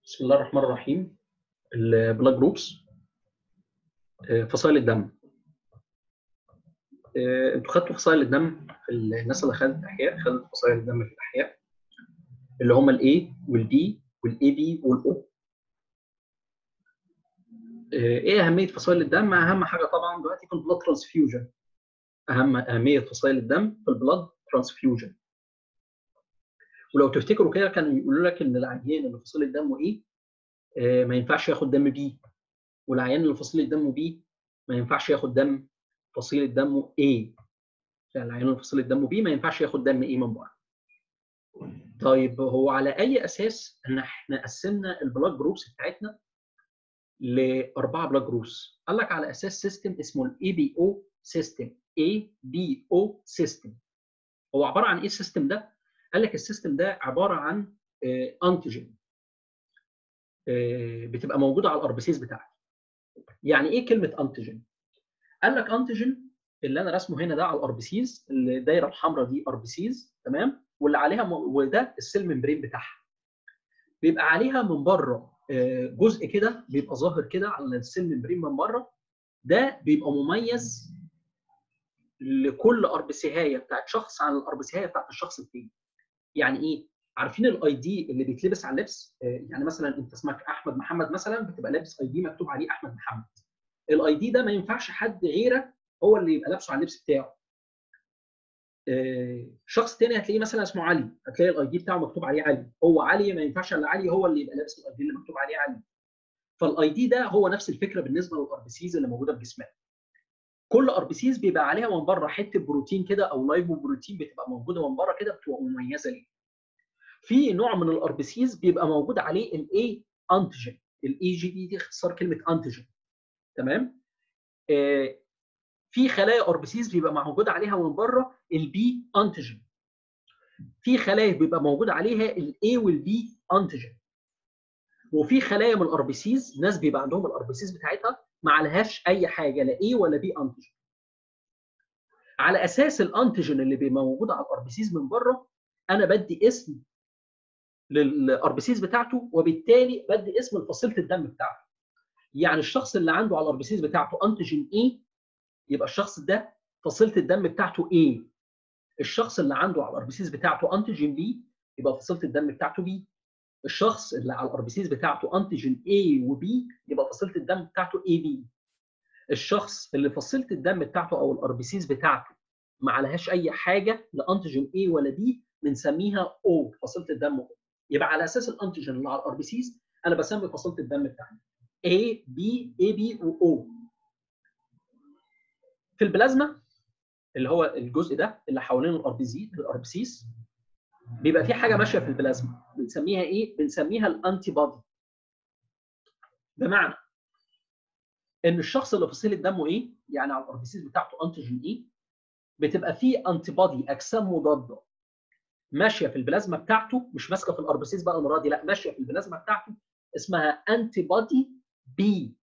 بسم الله الرحمن الرحيم البلاد جروبس فصائل الدم آه، انتوا خدتوا فصائل الدم في الناس اللي خدت احياء خدت فصائل الدم في الاحياء اللي هم الاي والبي والاي بي والاو ايه اهميه فصائل الدم اهم حاجه طبعا دلوقتي في البلاد ترانسفيوجن اهم اهميه فصائل الدم في البلاد ترانسفيوجن ولو تفتكروا كده كانوا يقولوا لك ان العيان اللي فصيله دمه ايه آه، ما ينفعش ياخد دم بي والعيان اللي فصيله دمه بي ما ينفعش ياخد دم فصيله دمه ايه يعني العيان اللي فصيله دمه بي ما ينفعش ياخد دم ايه من بره طيب هو على اي اساس ان احنا قسمنا البلاد جروبس بتاعتنا لاربعه بلاد جروبس قال لك على اساس سيستم اسمه الاي بي او سيستم اي بي او سيستم هو عباره عن ايه السيستم ده قال لك السيستم ده عباره عن انتيجين بتبقى موجوده على الاربسيس بتاعتي يعني ايه كلمه انتيجين قال لك انتيجين اللي انا رسمه هنا ده على الاربسيس الدايره الحمراء دي اربسيس تمام واللي عليها م... وده السيل ممبرين بتاعها بيبقى عليها من بره جزء كده بيبقى ظاهر كده على السيل ممبرين من بره ده بيبقى مميز لكل اربسيهايه بتاعت شخص عن الاربسيهايه بتاعت الشخص التاني يعني ايه عارفين الاي دي اللي بيتلبس على اللبس يعني مثلا انت اسمك احمد محمد مثلا بتبقى لابس اي دي مكتوب عليه احمد محمد الاي دي ده ما ينفعش حد غيرك هو اللي يبقى لابسه على اللبس بتاعه شخص تاني هتلاقيه مثلا اسمه علي هتلاقي الاي دي بتاعه مكتوب عليه علي هو علي ما ينفعش الا علي هو اللي يبقى لابس الاي دي اللي مكتوب عليه علي فالاي دي ده هو نفس الفكره بالنسبه للاربسيز اللي موجوده في جسمنا كل اربسيز بيبقى عليها من بره حته بروتين كده او لايبو بروتين بتبقى موجوده من بره كده بتبقى مميزه ليه في نوع من الاربسيز بيبقى موجود عليه الاي انتيجين الاي جي دي دي اختصار كلمه انتيجين تمام آه في خلايا اربسيز بيبقى موجود عليها من بره البي انتيجين في خلايا بيبقى موجود عليها الاي والبي انتيجين وفي خلايا من الاربسيز ناس بيبقى عندهم الاربسيز بتاعتها ما عليهاش اي حاجه لا اي ولا بي انتيجين على اساس الانتيجين اللي بيبقى موجود على الاربسيز من بره انا بدي اسم للاربسيس بتاعته وبالتالي بدي اسم لفصيله الدم بتاعته. يعني الشخص اللي عنده على الاربسيس بتاعته انتيجين اي يبقى الشخص ده فصيله الدم بتاعته ايه. الشخص اللي عنده على الاربسيس بتاعته انتيجين بي يبقى فصيله الدم بتاعته بي. الشخص اللي على الاربسيس بتاعته انتيجين اي وبي يبقى فصيله الدم بتاعته اي بي. الشخص اللي فصيله الدم بتاعته او الاربسيس بتاعته ما عليهاش اي حاجه لانتيجين اي ولا بي بنسميها او فصيله الدم او. يبقى على اساس الانتيجين اللي على الار بي سيز انا بسمي فصيله الدم بتاعنا A B A B و O في البلازما اللي هو الجزء ده اللي حوالين الار بي زي الار بي سيز بيبقى في حاجه ماشيه في البلازما بنسميها ايه؟ بنسميها الانتي بودي بمعنى ان الشخص اللي فصيله دمه ايه؟ يعني على الار بي سيز بتاعته انتيجين ايه؟ بتبقى فيه انتي بودي اجسام مضاده ماشيه في البلازما بتاعته مش ماسكه في الاربسيس بقى المره دي لا ماشيه في البلازما بتاعته اسمها انتي بودي بي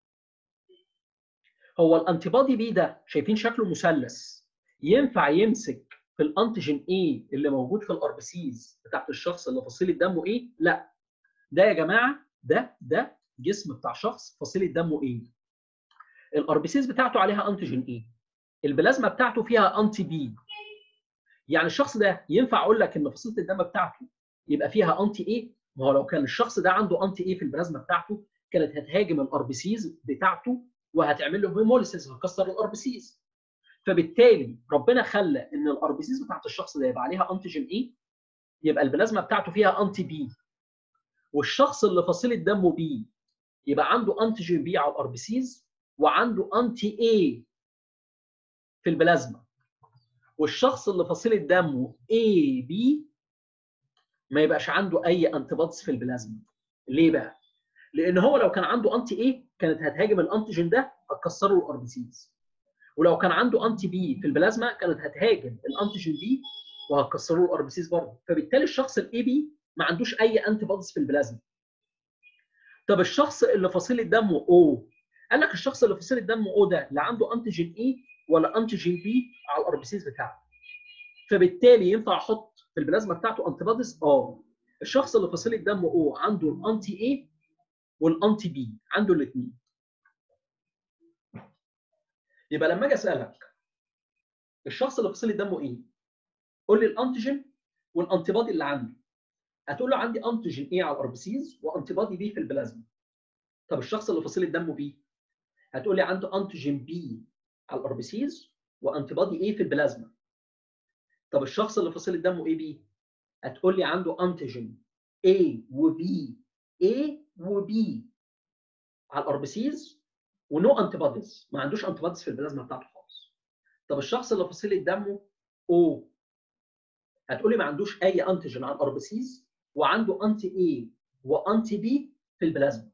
هو الانتي بودي بي ده شايفين شكله مثلث ينفع يمسك في الانتيجين ايه اللي موجود في الاربسيس بتاعت الشخص اللي فصيله دمه ايه لا ده يا جماعه ده ده جسم بتاع شخص فصيله دمه ايه الاربسيس بتاعته عليها انتيجين ايه البلازما بتاعته فيها انتي بي يعني الشخص ده ينفع اقول لك ان فصيله الدم بتاعته يبقى فيها انتي ايه؟ ما هو لو كان الشخص ده عنده انتي ايه في البلازما بتاعته كانت هتهاجم الاربسيز بتاعته وهتعمل له هيموليسيس هتكسر الاربسيز. فبالتالي ربنا خلى ان الاربسيز بتاعت الشخص ده يبقى عليها انتيجين ايه؟ يبقى البلازما بتاعته فيها انتي بي. والشخص اللي فصيله دمه بي يبقى عنده انتيجين بي على الاربسيز وعنده انتي ايه في البلازما. والشخص اللي فصيله دمه A B ما يبقاش عنده اي انتيبوديز في البلازما ليه بقى لان هو لو كان عنده انتي A كانت هتهاجم الانتيجين ده هتكسره الار بي سيز ولو كان عنده انتي بي في البلازما كانت هتهاجم الانتيجين بي وهتكسره الار بي سيز برضه فبالتالي الشخص الاي بي ما عندوش اي انتيبوديز في البلازما طب الشخص اللي فصيله دمه O قال لك الشخص اللي فصيله دمه O ده لا عنده انتيجين A ولا انتيجين بي على الاربسيس بتاعته فبالتالي ينفع احط في البلازما بتاعته انتي بوديز اه الشخص اللي فصيله دمه او عنده الانتي اي والانتي بي عنده الاثنين يبقى لما اجي اسالك الشخص اللي فصيله دمه ايه؟ قول لي الانتيجين والانتي بادي اللي عنده هتقول له عندي انتيجين ايه على الار بي سيز وانتي بادي بي في البلازما طب الشخص اللي فصيله دمه بي هتقول لي عنده انتيجين بي على الار بي سيز وانتي بادي ايه في البلازما طب الشخص اللي فصيله دمه ايه بي هتقول لي عنده انتيجين A وبي A وبي على الار بي سيز ونو انتي بوديز ما عندوش انتي بوديز في البلازما بتاعته خالص طب الشخص اللي فصيله دمه O هتقولي ما عندوش اي انتيجين على الار بي سيز وعنده انتي اي وانتي بي في البلازما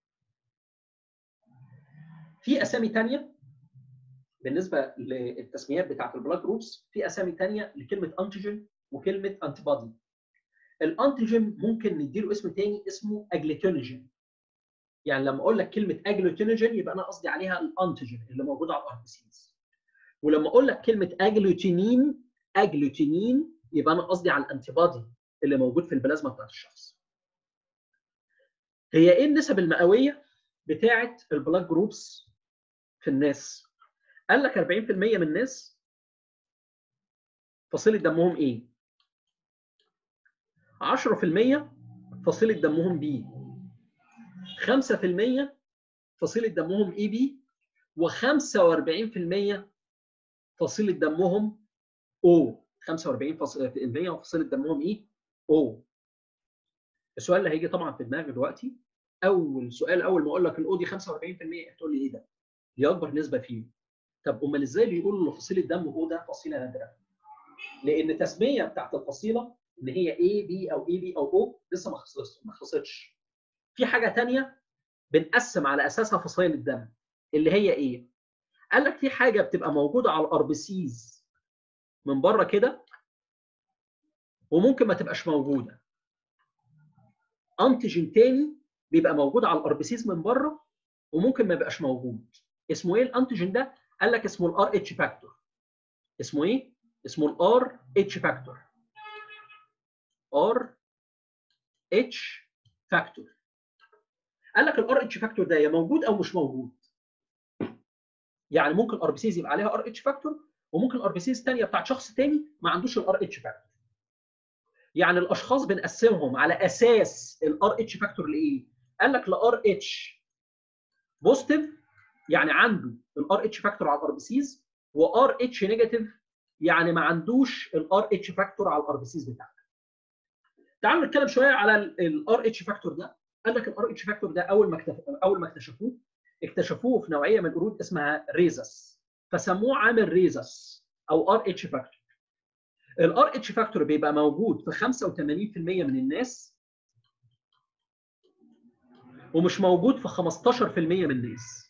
في اسامي ثانيه بالنسبه للتسميات بتاعت البلاد جروبس في اسامي ثانيه لكلمه انتيجين وكلمه انتي بودي الانتيجين ممكن نديله اسم ثاني اسمه اجلوتينوجين يعني لما اقول لك كلمه اجلوتينوجين يبقى انا قصدي عليها الانتيجين اللي موجود على الار بي سيز ولما اقول لك كلمه اجلوتينين اجلوتينين يبقى انا قصدي على الانتي بودي اللي موجود في البلازما بتاعت الشخص هي ايه النسب المئويه بتاعه البلاد جروبس في الناس قال لك 40% من الناس فصيله دمهم ايه 10% فصيله دمهم بي 5% فصيله دمهم اي بي و45% فصيله دمهم او 45% وفصيله دمهم ايه او السؤال اللي هيجي طبعا في دماغي دلوقتي اول سؤال اول ما اقول لك الاو دي 45% هتقول لي ايه ده؟ دي اكبر نسبه فيه طب امال ازاي بيقولوا ان فصيله دم او ده فصيله نادره؟ لان التسميه بتاعت الفصيله ان هي اي بي او اي بي او او لسه ما خلصتش ما خلصتش في حاجه ثانيه بنقسم على اساسها فصائل الدم اللي هي ايه؟ قال لك في حاجه بتبقى موجوده على الار بي سيز من بره كده وممكن ما تبقاش موجوده انتيجين تاني بيبقى موجود على الار بي سيز من بره وممكن ما يبقاش موجود اسمه ايه الانتيجين ده قال لك اسمه الار اتش فاكتور اسمه ايه اسمه الار اتش فاكتور ار اتش فاكتور قال لك الار اتش فاكتور ده يا موجود او مش موجود يعني ممكن ار بي سيز يبقى عليها ار اتش فاكتور وممكن ار بي سيز ثانيه بتاعت شخص ثاني ما عندوش الار اتش فاكتور يعني الاشخاص بنقسمهم على اساس الار اتش فاكتور لايه قال لك لار اتش بوزيتيف يعني عنده الار اتش فاكتور على الار بي سيز وار اتش نيجاتيف يعني ما عندوش الار اتش فاكتور على الار بي سيز بتاعته تعالوا نتكلم شويه على الار اتش فاكتور ده قال لك الار اتش فاكتور ده اول ما اول ما اكتشفوه اكتشفوه في نوعيه من القرود اسمها ريزس فسموه عامل ريزس او ار اتش فاكتور الار اتش فاكتور بيبقى موجود في 85% من الناس ومش موجود في 15% من الناس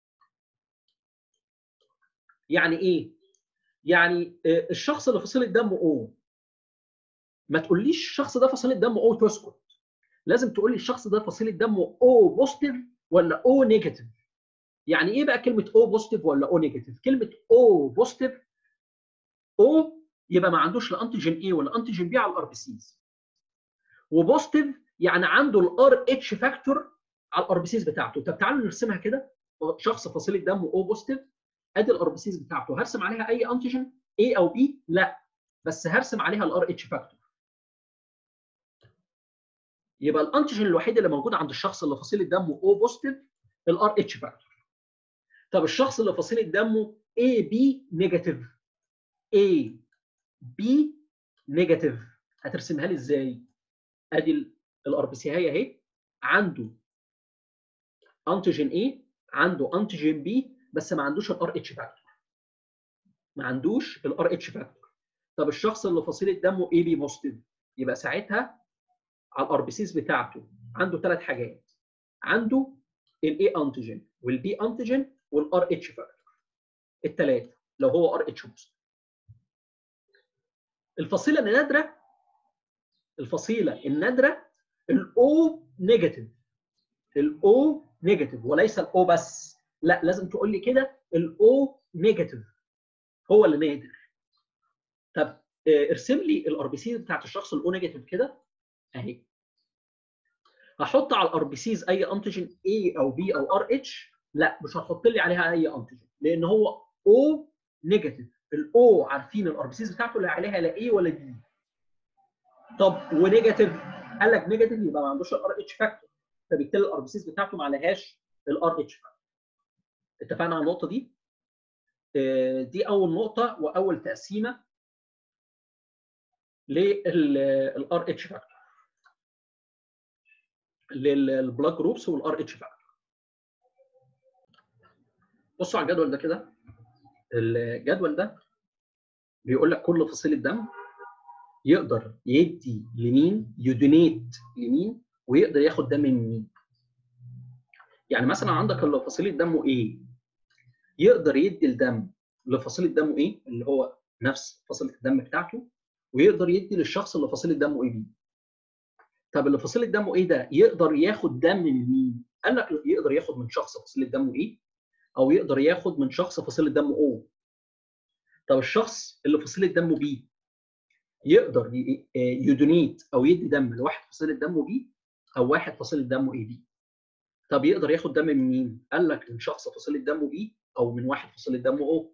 يعني ايه يعني الشخص اللي فصيله دمه او ما تقوليش الشخص ده فصيله دمه او تسكت لازم تقول لي الشخص ده فصيله دمه او بوزيتيف ولا او نيجاتيف يعني ايه بقى كلمه او بوزيتيف ولا او نيجاتيف كلمه او بوزيتيف او يبقى ما عندوش لا انتيجين اي ولا انتيجين بي على الار بي سيز وبوزيتيف يعني عنده الار اتش فاكتور على الار بي سيز بتاعته طب تعالوا نرسمها كده شخص فصيله دمه او بوزيتيف ادي الار بي سيز بتاعته هرسم عليها اي انتيجين اي او بي لا بس هرسم عليها الار اتش فاكتور يبقى الانتيجين الوحيد اللي موجود عند الشخص اللي فصيله دمه او بوزيتيف الار اتش فاكتور طب الشخص اللي فصيله دمه اي بي نيجاتيف اي بي نيجاتيف هترسمها لي ازاي؟ ادي الار بي سي هي اهي عنده انتيجين اي عنده انتيجين بي بس ما عندوش الار اتش فاكتور ما عندوش الار اتش فاكتور طب الشخص اللي فصيله دمه اي بي بوزيتيف يبقى ساعتها على الار بي سيز بتاعته عنده ثلاث حاجات عنده الاي انتيجين والبي انتيجين والار اتش فاكتور الثلاثه لو هو ار اتش بوزيتيف الفصيله النادره الفصيله النادره الاو نيجاتيف الاو نيجاتيف وليس الاو بس لا لازم تقول لي كده الاو نيجاتيف هو اللي نادر طب ارسم لي الار بي سي بتاعت الشخص الاو نيجاتيف كده اهي هحط على الار بي سيز اي انتيجين A او B او ار اتش لا مش هتحط لي عليها اي انتيجين لان هو O نيجاتيف الاو عارفين الار بي سيز بتاعته لا عليها لا A ولا B طب ونيجاتيف قال لك نيجاتيف يبقى ما عندوش الار اتش فاكتور فبالتالي الار بي سيز بتاعته ما عليهاش الار اتش فاكتور اتفقنا على النقطه دي دي اول نقطه واول تقسيمه للار اتش فاكتور للبلاك جروبس والار اتش فاكتور بصوا على الجدول ده كده الجدول ده بيقول لك كل فصيله دم يقدر يدي لمين يدونيت لمين ويقدر ياخد دم من مين يعني مثلا عندك اللي فصيله دمه ايه يقدر يدي الدم لفصيله دمه ايه اللي هو نفس فصيله الدم بتاعته ويقدر يدي للشخص اللي فصيله دمه ايه بي طب اللي فصيله دمه ايه ده يقدر ياخد دم من مين قال لك يقدر ياخد من شخص فصيله دمه ايه او يقدر ياخد من شخص فصيله دمه او طب الشخص اللي فصيله دمه بي يقدر يدونيت او يدي دم لواحد فصيله دمه بي او واحد فصيله دمه اي بي طب يقدر ياخد دم من مين قال لك من شخص فصيله دمه بي او من واحد فصيله دمه او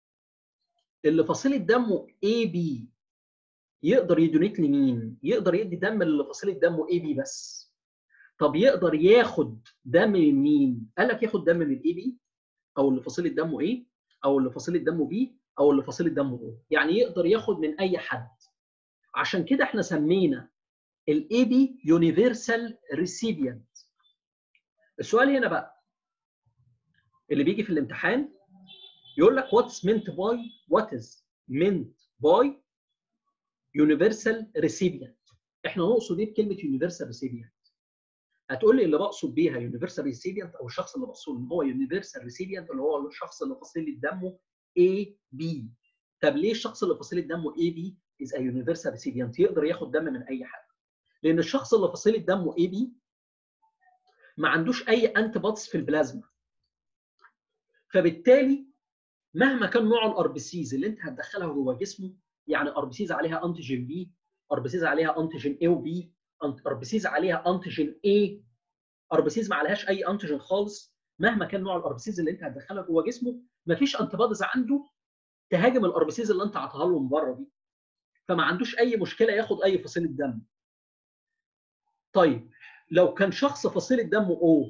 اللي فصيله دمه اي بي يقدر يدونيت لمين يقدر يدي دم اللي فصيله دمه اي بي بس طب يقدر ياخد دم من مين قال لك ياخد دم من الاي بي او اللي فصيله دمه ايه او اللي فصيله دمه بي او اللي فصيله دمه او يعني يقدر ياخد من اي حد عشان كده احنا سمينا الاي بي يونيفرسال ريسيبيانت السؤال هنا بقى اللي بيجي في الامتحان يقول لك what's meant by what is meant by universal recipient احنا نقصد ايه بكلمه universal recipient هتقول لي اللي بقصد بيها universal recipient او الشخص اللي بقصد ان هو universal recipient اللي هو الشخص اللي فصيله دمه A B طب ليه الشخص اللي فصيله دمه A B is a universal recipient يقدر ياخد دم من اي حد لان الشخص اللي فصيله دمه A B ما عندوش اي انتي بوديز في البلازما فبالتالي مهما كان نوع الار بي سيز اللي انت هتدخلها جوه جسمه يعني ار بي سيز عليها انتيجين بي ار بي سيز عليها انتيجين اي وبي ار بي سيز عليها انتيجين اي ار بي سيز ما عليهاش اي انتيجين خالص مهما كان نوع الار بي سيز اللي انت هتدخلها جوه جسمه مفيش انتي بوديز عنده تهاجم الار بي سيز اللي انت عطاها له من بره دي فما عندوش اي مشكله ياخد اي فصيله دم طيب لو كان شخص فصيله دمه او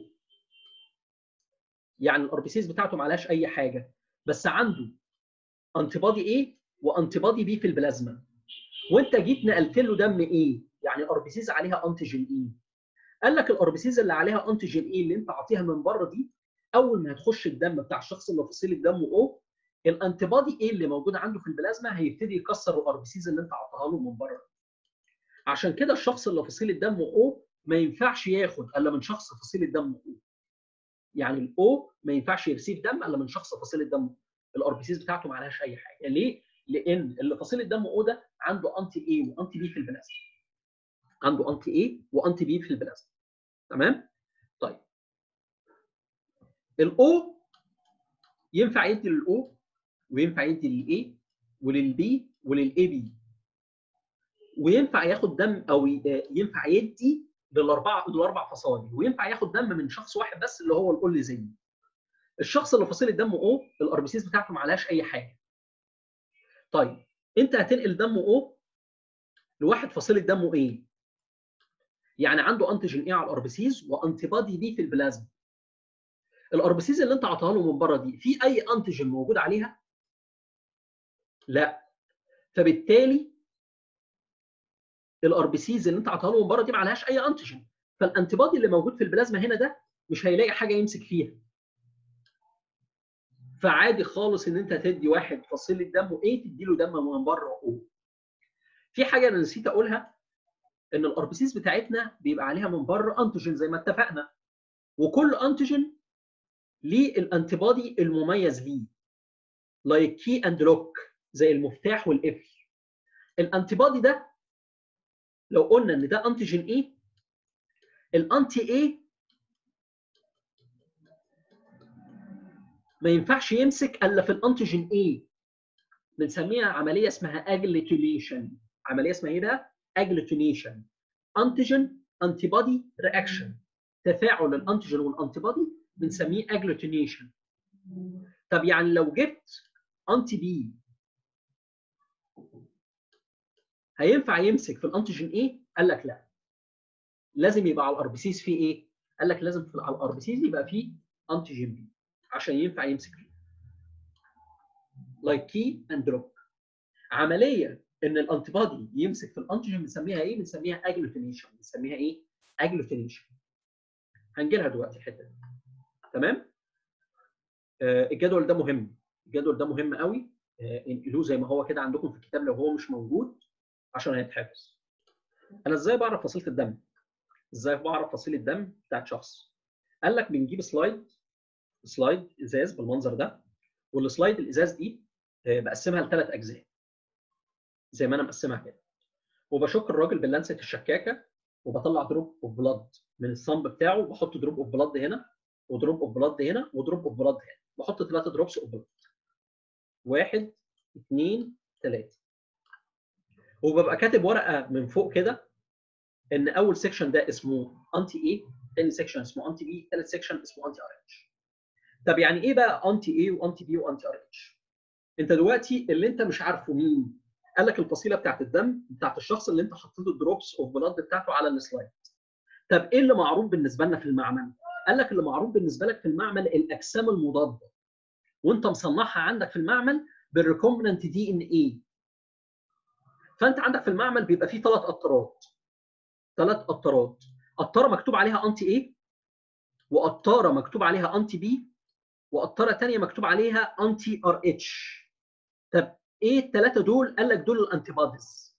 يعني الار بي سيز بتاعته ما عليهاش اي حاجه بس عنده انتي بودي ايه وانتي بودي بي في البلازما وانت جيت نقلت له دم ايه يعني ار بي سيز عليها انتيجين ايه قال لك الار بي سيز اللي عليها انتيجين ايه اللي انت عاطيها من بره دي اول ما هتخش الدم بتاع الشخص اللي فصيله دمه او الانتي بودي ايه اللي موجود عنده في البلازما هيبتدي يكسر الار بي سيز اللي انت عطاها له من بره عشان كده الشخص اللي فصيله دمه او ما ينفعش ياخد الا من شخص فصيله دمه او يعني الاو ما ينفعش يرسيف دم الا من شخص فصيله دمه الار بي سيز بتاعته ما عليهاش اي حاجه ليه؟ لان اللي فصيله دمه او ده عنده انتي اي وانتي بي في البلازما عنده انتي اي وانتي بي في البلازما تمام؟ طيب الاو ينفع يدي للاو وينفع يدي للاي وللبي وللاي بي وينفع ياخد دم او ينفع يدي للاربعه للاربع فصائل وينفع ياخد دم من شخص واحد بس اللي هو الكل زيه الشخص اللي فصيله دمه او الار بي سيز بتاعته ما عليهاش اي حاجه طيب انت هتنقل دمه او لواحد فصيله دمه ايه يعني عنده انتيجين ايه على الار بي سيز وانتي بادي بي في البلازما الار بي سيز اللي انت عطاها له من بره دي في اي انتيجين موجود عليها لا فبالتالي الار بي سيز اللي انت عطاها له من بره دي ما عليهاش اي انتيجين فالانتي بادي اللي موجود في البلازما هنا ده مش هيلاقي حاجه يمسك فيها فعادي خالص ان انت تدي واحد فصيله دمه ايه تدي له دم من بره او في حاجه انا نسيت اقولها ان الار بي سيز بتاعتنا بيبقى عليها من بره انتيجين زي ما اتفقنا وكل انتيجين ليه الانتي بادي المميز ليه لايك كي اند لوك زي المفتاح والقفل الانتي بادي ده لو قلنا ان ده انتيجين ايه الانتي ايه ما ينفعش يمسك الا في الانتيجين ايه بنسميها عمليه اسمها اجليتيليشن عمليه اسمها ايه بقى اجليتيليشن انتيجين انتي بودي رياكشن تفاعل الانتيجين والانتي بودي بنسميه اجلوتينيشن طب يعني لو جبت انتي بي هينفع يمسك في الانتيجين ايه؟ قال لك لا لازم يبقى على الار بي سيز فيه ايه؟ قال لك لازم في على الار بي سيز يبقى فيه انتيجين بي عشان ينفع يمسك فيه لايك كي اند دروب عمليه ان الانتي بودي يمسك في الانتيجين بنسميها ايه؟ بنسميها اجلوتينيشن بنسميها ايه؟ اجلوتينيشن هنجي لها دلوقتي الحته دي تمام؟ آه الجدول ده مهم الجدول ده مهم قوي آه انقلوه زي ما هو كده عندكم في الكتاب لو هو مش موجود عشان هيتحفظ انا ازاي بعرف فصيله الدم؟ ازاي بعرف فصيله الدم بتاعت شخص؟ قال لك بنجيب سلايد سلايد ازاز بالمنظر ده والسلايد الازاز دي آه بقسمها لثلاث اجزاء زي ما انا مقسمها كده وبشك الراجل باللانسه الشكاكه وبطلع دروب اوف بلاد من الصنب بتاعه وبحط دروب اوف بلاد هنا ودروب اوف بلاد هنا ودروب اوف بلاد هنا بحط ثلاثه دروبس اوف بلاد واحد اثنين ثلاثه وببقى كاتب ورقه من فوق كده ان اول سيكشن ده اسمه انتي اي ثاني سيكشن اسمه انتي بي ثالث سيكشن اسمه انتي ار اتش طب يعني ايه بقى انتي اي وانتي بي وانتي ار اتش انت دلوقتي اللي انت مش عارفه مين قال لك الفصيله بتاعت الدم بتاعت الشخص اللي انت حطيت الدروبس اوف بلاد بتاعته على السلايد طب ايه اللي معروف بالنسبه لنا في المعمل قال لك اللي معروف بالنسبه لك في المعمل الاجسام المضاده وانت مصنعها عندك في المعمل بالريكومبننت دي ان اي فانت عندك في المعمل بيبقى فيه ثلاث قطرات ثلاث قطرات قطاره مكتوب عليها انتي اي وقطاره مكتوب عليها انتي بي وقطاره ثانيه مكتوب عليها انتي ار اتش طب ايه الثلاثه دول قال لك دول الانتي بوديز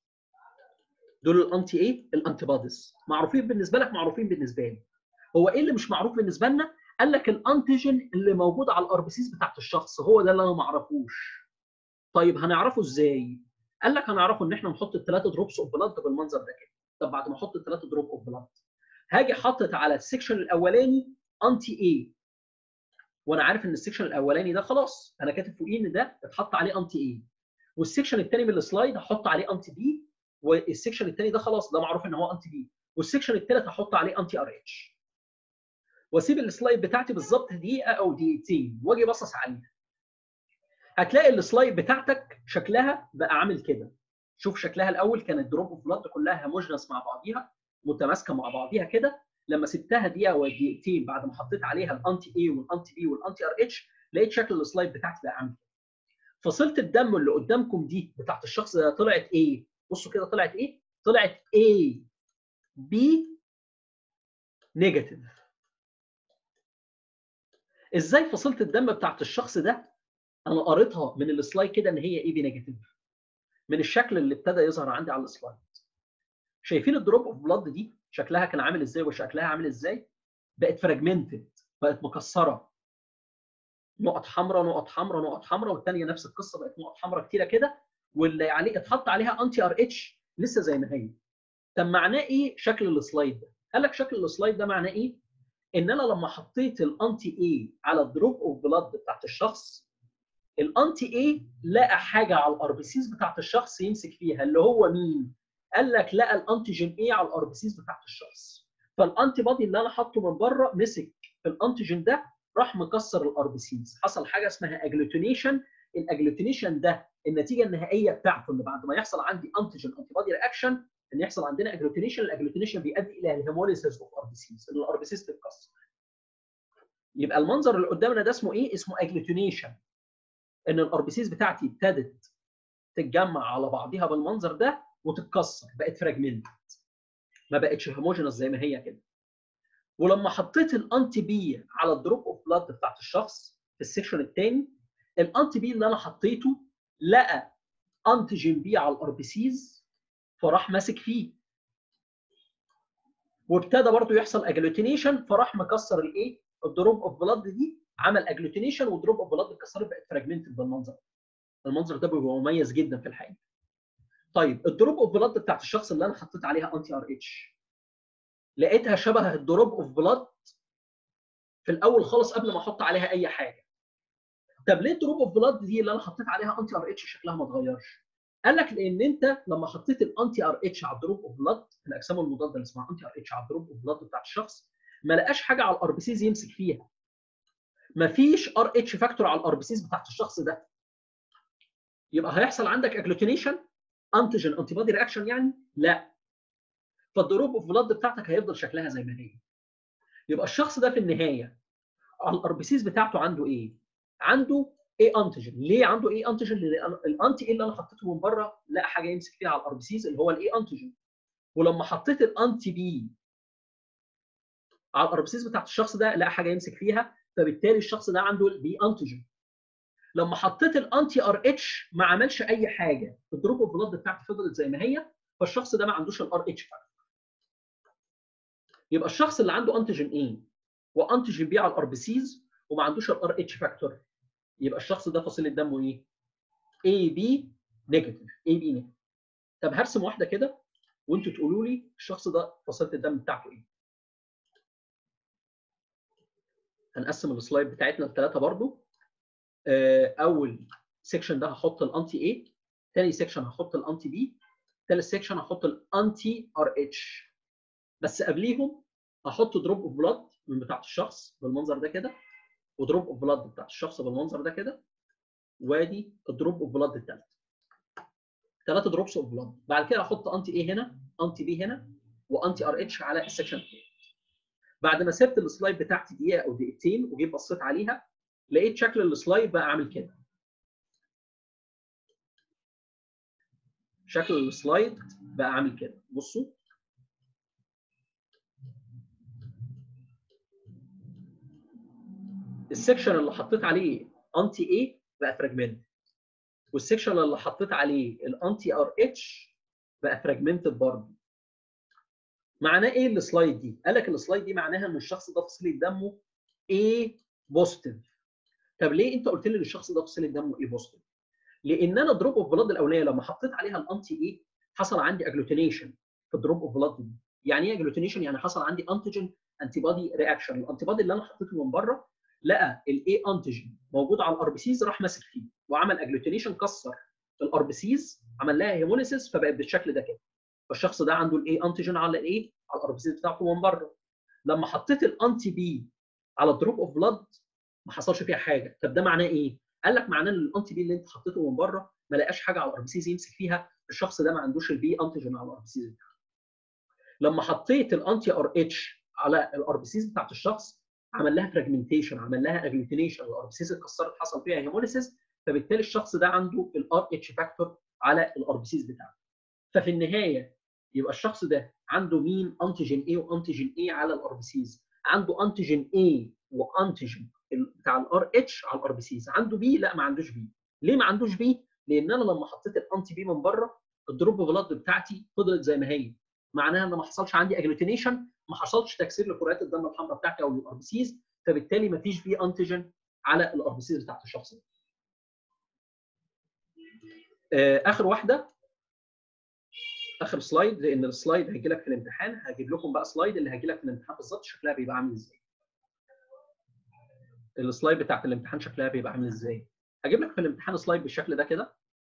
دول الانتي ايه الانتي بوديز معروفين بالنسبه لك معروفين بالنسبه لي هو ايه اللي مش معروف بالنسبه لنا قال لك الانتيجين اللي موجود على الار بي سيز بتاعت الشخص هو ده اللي انا ما اعرفوش طيب هنعرفه ازاي قال لك هنعرفه ان احنا نحط الثلاثه دروبس اوف بلاد بالمنظر ده كده طب بعد ما احط الثلاثه دروب اوف بلاد هاجي حاطط على السكشن الاولاني انتي اي وانا عارف ان السكشن الاولاني ده خلاص انا كاتب فوقيه ان ده اتحط عليه انتي اي والسكشن الثاني من السلايد هحط عليه انتي بي والسكشن الثاني ده خلاص ده معروف ان هو انتي بي والسكشن الثالث هحط عليه انتي ار اتش واسيب السلايد بتاعتي بالظبط دقيقه او دقيقتين واجي باصص عليها هتلاقي السلايد بتاعتك شكلها بقى عامل كده شوف شكلها الاول كانت دروب اوف بلاد كلها هوموجنس مع بعضيها متماسكه مع بعضيها كده لما سبتها دقيقه ودقيقتين بعد ما حطيت عليها الانتي اي والانتي بي والانتي ار اتش لقيت شكل السلايد بتاعتي بقى عامل كده فصيله الدم اللي قدامكم دي بتاعت الشخص ده طلعت ايه بصوا كده طلعت ايه طلعت A B نيجاتيف ازاي فصيله الدم بتاعت الشخص ده انا قريتها من السلايد كده ان هي اي بي نيجاتيف من الشكل اللي ابتدى يظهر عندي على السلايد شايفين الدروب اوف بلاد دي شكلها كان عامل ازاي وشكلها عامل ازاي بقت فراجمنتد بقت مكسره نقط حمراء نقط حمراء نقط حمراء والثانيه نفس القصه بقت نقط حمراء كتيره كده واللي عليه اتحط عليها انتي ار اتش لسه زي ما هي طب معناه ايه شكل السلايد ده قال لك شكل السلايد ده معناه ايه ان انا لما حطيت الانتي اي على الدروب اوف بلاد بتاعت الشخص الانتي اي لقى حاجه على الار بي سيز بتاعت الشخص يمسك فيها اللي هو مين قال لك لقى الانتيجين ايه على الار بي سيز بتاعت الشخص فالانتي بادي اللي انا حاطه من بره مسك في الانتيجين ده راح مكسر الار بي سيز حصل حاجه اسمها اجلوتينيشن الاجلوتينيشن ده النتيجه النهائيه بتاعته اللي بعد ما يحصل عندي انتيجين انتي بادي رياكشن ان يحصل عندنا اجلوتينيشن الاجلوتينيشن بيؤدي الى الهيموليسيس اوف ار بي سيز ان الار بي سيز تتكسر يبقى المنظر اللي قدامنا ده اسمه ايه اسمه اجلوتينيشن ان الار بي سيز بتاعتي ابتدت تتجمع على بعضها بالمنظر ده وتتكسر بقت فراجمنت ما بقتش هوموجينس زي ما هي كده ولما حطيت الانتي بي على الدروب اوف بلاد بتاعت الشخص في السيكشن الثاني الانتي بي اللي انا حطيته لقى انتيجين بي على الار بي سيز فراح ماسك فيه وابتدى برضه يحصل اجلوتينيشن فراح مكسر الايه الدروب اوف بلاد دي عمل اجلوتينيشن والدروب اوف بلاد اتكسرت بقت فراجمنتد بالمنظر المنظر ده بيبقى مميز جدا في الحقيقه طيب الدروب اوف بلاد بتاعت الشخص اللي انا حطيت عليها انتي ار اتش لقيتها شبه الدروب اوف بلاد في الاول خالص قبل ما احط عليها اي حاجه طب ليه الدروب اوف بلاد دي اللي انا حطيت عليها انتي ار اتش شكلها ما اتغيرش قال لك لان انت لما حطيت الانتي ار اتش على الدروب اوف بلاد الاجسام المضاده اللي اسمها انتي ار اتش على الدروب اوف بلاد بتاعت الشخص ما لقاش حاجه على الار بي سيز يمسك فيها ما فيش ار اتش فاكتور على الار بي سيز بتاعت الشخص ده يبقى هيحصل عندك اجلوتينيشن انتيجين انتي بودي رياكشن يعني لا فالدروب اوف بلاد بتاعتك هيفضل شكلها زي ما هي يبقى الشخص ده في النهايه على الار بي سيز بتاعته عنده ايه؟ عنده ايه انتيجين ليه عنده ايه انتيجين؟ لان الانتي ايه اللي انا حطيته من بره لقى حاجه يمسك فيها على الار بي سيز اللي هو الايه انتيجين ولما حطيت الانتي بي على الار بي سيز بتاعت الشخص ده لقى حاجه يمسك فيها فبالتالي الشخص ده عنده البي انتيجين لما حطيت الانتي ار اتش ما عملش اي حاجه الدروب اوف بلاد بتاعته فضلت زي ما هي فالشخص ده ما عندوش الار اتش فاكتور يبقى الشخص اللي عنده انتيجين ايه وانتيجين بي على الار بي سيز وما عندوش الار اتش فاكتور يبقى الشخص ده فصيله دمه ايه؟ اي بي نيجاتيف اي بي نيجاتيف طب هرسم واحده كده وانتوا تقولوا لي الشخص ده فصيله الدم بتاعته ايه؟ هنقسم السلايد بتاعتنا لثلاثه برضو اول سيكشن ده هحط الانتي اي ثاني سيكشن هحط الانتي بي ثالث سيكشن هحط الانتي ار اتش بس قبليهم هحط دروب اوف بلاد من بتاعه الشخص بالمنظر ده كده ودروب اوف بلاد بتاعت الشخص بالمنظر ده كده وادي الدروب اوف بلاد الثالث ثلاثه دروبس اوف بلاد بعد كده احط انتي اي هنا انتي بي هنا وانتي ار اتش على السكشن الثاني بعد ما سبت السلايد بتاعتي دقيقه او دقيقتين وجيت بصيت عليها لقيت شكل السلايد بقى عامل كده شكل السلايد بقى عامل كده بصوا السكشن اللي حطيت عليه انتي اي بقى فراجمنت والسكشن اللي حطيت عليه الانتي ار اتش بقى فراجمنتد برضه معناه ايه السلايد دي؟ قال لك السلايد دي معناها ان الشخص ده فصيله دمه A بوزيتيف طب ليه انت قلت لي ان الشخص ده فصيله دمه A بوزيتيف؟ لان انا الدروب اوف بلاد الاولانيه لما حطيت عليها الانتي اي حصل عندي اجلوتينيشن في الدروب اوف بلاد دي يعني ايه اجلوتينيشن؟ يعني حصل عندي انتيجين انتي بودي رياكشن الانتي بودي اللي انا حطيته من بره لقى الاي انتيجين موجود على الار بي سيز راح ماسك فيه وعمل اجلوتينيشن كسر الار بي سيز عمل لها هيموليسيس فبقت بالشكل ده كده فالشخص ده عنده الاي انتيجين على الايه على الار بي سيز بتاعته من بره لما حطيت الانتي بي على الدروب اوف بلاد ما حصلش فيها حاجه طب ده معناه ايه قال لك معناه ان الانتي بي اللي انت حطيته من بره ما لقاش حاجه على الار بي سيز يمسك فيها الشخص ده ما عندوش البي انتيجين على الار بي سيز بتاعته لما حطيت الانتي ار اتش على الار بي سيز بتاعت الشخص عمل لها فراجمنتيشن عمل لها اجلوتينيشن الار بي سيز اتكسرت حصل فيها هيموليسيس فبالتالي الشخص ده عنده الار اتش فاكتور على الار بي سيز بتاعته ففي النهايه يبقى الشخص ده عنده مين انتيجين اي وانتيجين اي على الار بي سيز عنده انتيجين اي وانتيجين بتاع الار اتش على الار بي سيز عنده بي لا ما عندوش بي ليه ما عندوش بي لان انا لما حطيت الانتي بي من بره الدروب بلاد بتاعتي فضلت زي ما هي معناها ان ما حصلش عندي اجلوتينيشن ما حصلش تكسير لكريات الدم الحمراء بتاعتي او الار بي سيز فبالتالي ما فيش بي انتيجين على الار بي سيز بتاعت الشخص ده. اخر واحده اخر سلايد لان السلايد هيجي لك في الامتحان هجيب لكم بقى سلايد اللي هيجي لك في الامتحان بالظبط شكلها بيبقى عامل ازاي. السلايد بتاعت الامتحان شكلها بيبقى عامل ازاي. هجيب لك في الامتحان سلايد بالشكل ده كده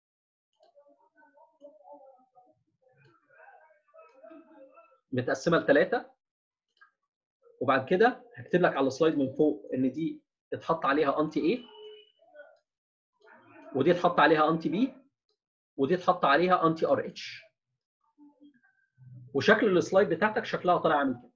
متقسمه لثلاثه وبعد كده هكتب لك على السلايد من فوق ان دي اتحط عليها انتي اي ودي اتحط عليها انتي بي ودي اتحط عليها انتي ار اتش وشكل السلايد بتاعتك شكلها طالع عامل كده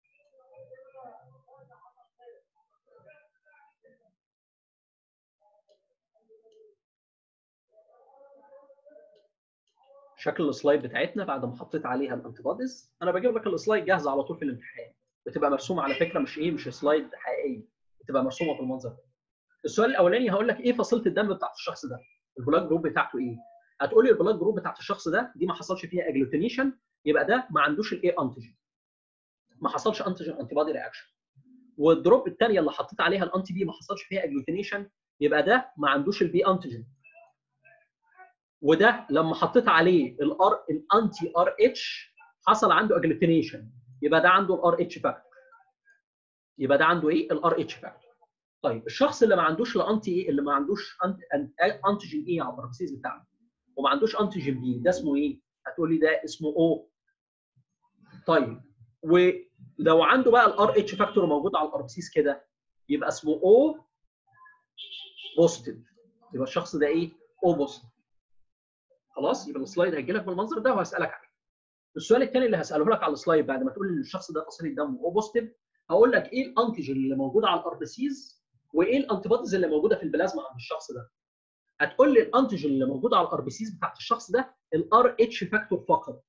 شكل السلايد بتاعتنا بعد ما حطيت عليها الانتي بوديز انا بجيب لك السلايد جاهزه على طول في الامتحان بتبقى مرسومه على فكره مش ايه مش سلايد حقيقيه بتبقى مرسومه بالمنظر ده السؤال الاولاني هقول لك ايه فصيله الدم بتاعت الشخص ده البلاد جروب بتاعته ايه هتقول لي البلاد جروب بتاعت الشخص ده دي ما حصلش فيها اجلوتينيشن يبقى ده ما عندوش الاي انتيجين ما حصلش انتيجين انتي بادي رياكشن والدروب الثانيه اللي حطيت عليها الانتي بي ما حصلش فيها اجلوتينيشن يبقى ده ما عندوش البي انتيجين وده لما حطيت عليه الار الانتي ار اتش حصل عنده اجلوتينيشن يبقى ده عنده الار اتش فاكتور يبقى ده عنده ايه الار اتش فاكتور طيب الشخص اللي ما عندوش الانتي ايه اللي ما عندوش انتيجين ايه على البرسيز بتاعنا وما عندوش انتيجين بي ده اسمه ايه؟ هتقول لي ده اسمه او طيب ولو عنده بقى الار اتش فاكتور موجود على الاربسيس كده يبقى اسمه او بوزيتيف يبقى الشخص ده ايه؟ او بوزيتيف خلاص يبقى السلايد هيجي لك بالمنظر ده وهسالك عليه السؤال الثاني اللي هساله لك على السلايد بعد ما تقول لي الشخص ده فصيله دمه او بوزيتيف هقول لك ايه الانتيجين اللي موجود على الاربسيز وايه الانتيبوديز اللي موجوده في البلازما عند الشخص ده هتقول لي الانتيجين اللي موجود على الاربسيز بتاعت الشخص ده الار اتش فاكتور فقط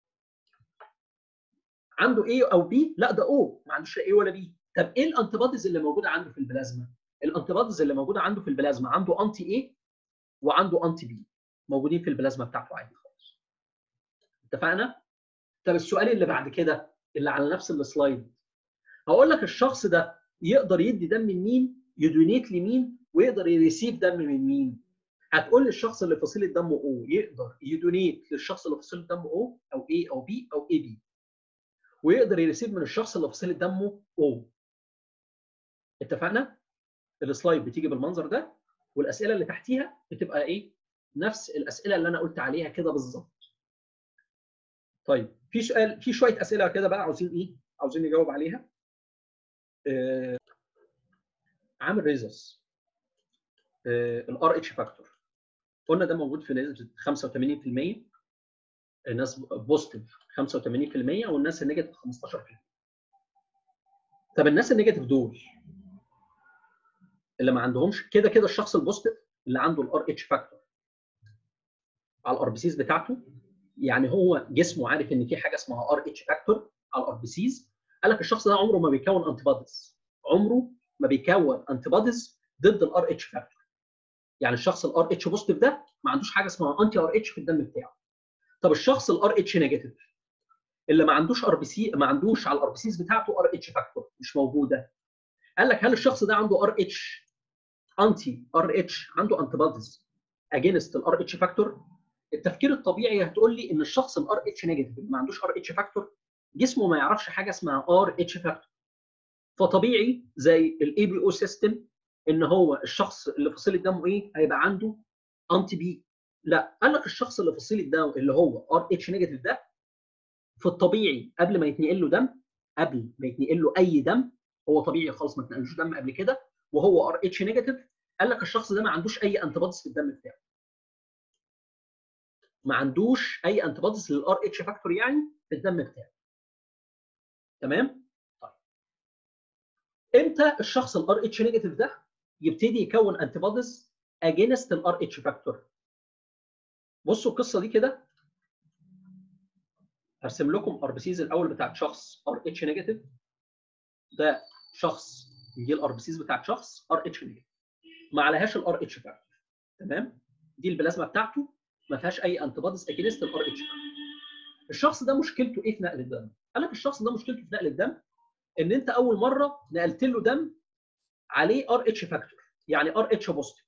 عنده اي او بي لا ده او ما عندوش لا اي ولا بي طب ايه الانتيبوديز اللي موجوده عنده في البلازما الانتيبوديز اللي موجوده عنده في البلازما عنده انتي اي وعنده انتي بي موجودين في البلازما بتاعته عادي خالص اتفقنا طب السؤال اللي بعد كده اللي على نفس السلايد هقول لك الشخص ده يقدر يدي دم من مين يدونيت لمين ويقدر يريسيف دم من مين هتقول للشخص اللي فصيله دمه او يقدر يدونيت للشخص اللي فصيله دمه او او اي او بي او اي بي ويقدر يريسيف من الشخص اللي فصيله دمه او اتفقنا السلايد بتيجي بالمنظر ده والاسئله اللي تحتيها بتبقى ايه نفس الاسئله اللي انا قلت عليها كده بالظبط طيب في سؤال في شويه اسئله كده بقى عاوزين ايه عاوزين نجاوب عليها آه عامل ريزس الار اتش فاكتور قلنا ده موجود في نسبه 85% الناس بوزيتيف 85% والناس النيجاتيف 15% طب الناس النيجاتيف دول اللي ما عندهمش كده كده الشخص البوزيتيف اللي عنده الار اتش فاكتور على الار بي سيز بتاعته يعني هو جسمه عارف ان في حاجه اسمها ار اتش فاكتور على الار بي سيز قال لك الشخص ده عمره ما بيكون انتي بوديز عمره ما بيكون انتي بوديز ضد الار اتش فاكتور يعني الشخص الار اتش بوزيتيف ده ما عندوش حاجه اسمها انتي ار اتش في الدم بتاعه طب الشخص الار اتش نيجاتيف اللي ما عندوش ار بي سي ما عندوش على الار بي سيز بتاعته ار اتش فاكتور مش موجوده قال لك هل الشخص ده عنده ار اتش انتي ار اتش عنده انتي بوديز اجينست الار اتش فاكتور التفكير الطبيعي هتقول لي ان الشخص الار اتش نيجاتيف اللي ما عندوش ار اتش فاكتور جسمه ما يعرفش حاجه اسمها ار اتش فاكتور فطبيعي زي الاي بي او سيستم ان هو الشخص اللي فصيله دمه ايه هيبقى عنده انتي بي لا قال لك الشخص اللي فصيله دمه اللي هو ار اتش نيجاتيف ده في الطبيعي قبل ما يتنقل له دم قبل ما يتنقل له اي دم هو طبيعي خالص ما اتنقلوش دم قبل كده وهو ار اتش نيجاتيف قال لك الشخص ده ما عندوش اي انتي في الدم بتاعه ما عندوش اي انتي بوديز للار اتش فاكتور يعني في الدم بتاعه تمام طيب امتى الشخص الار اتش نيجاتيف ده يبتدي يكون انتي بوديز اجينست الار اتش فاكتور بصوا القصه دي كده هرسم لكم ار بي سيز الاول بتاعت شخص ار اتش نيجاتيف ده شخص دي الار بي سيز بتاعت شخص ار اتش نيجاتيف ما عليهاش الار اتش فاكتور تمام دي البلازما بتاعته ما فيهاش اي انتي بوديز اجينست الار اتش الشخص ده مشكلته ايه في نقل الدم؟ قال لك الشخص ده مشكلته في نقل الدم ان انت اول مره نقلت له دم عليه ار اتش فاكتور يعني ار اتش بوزيتيف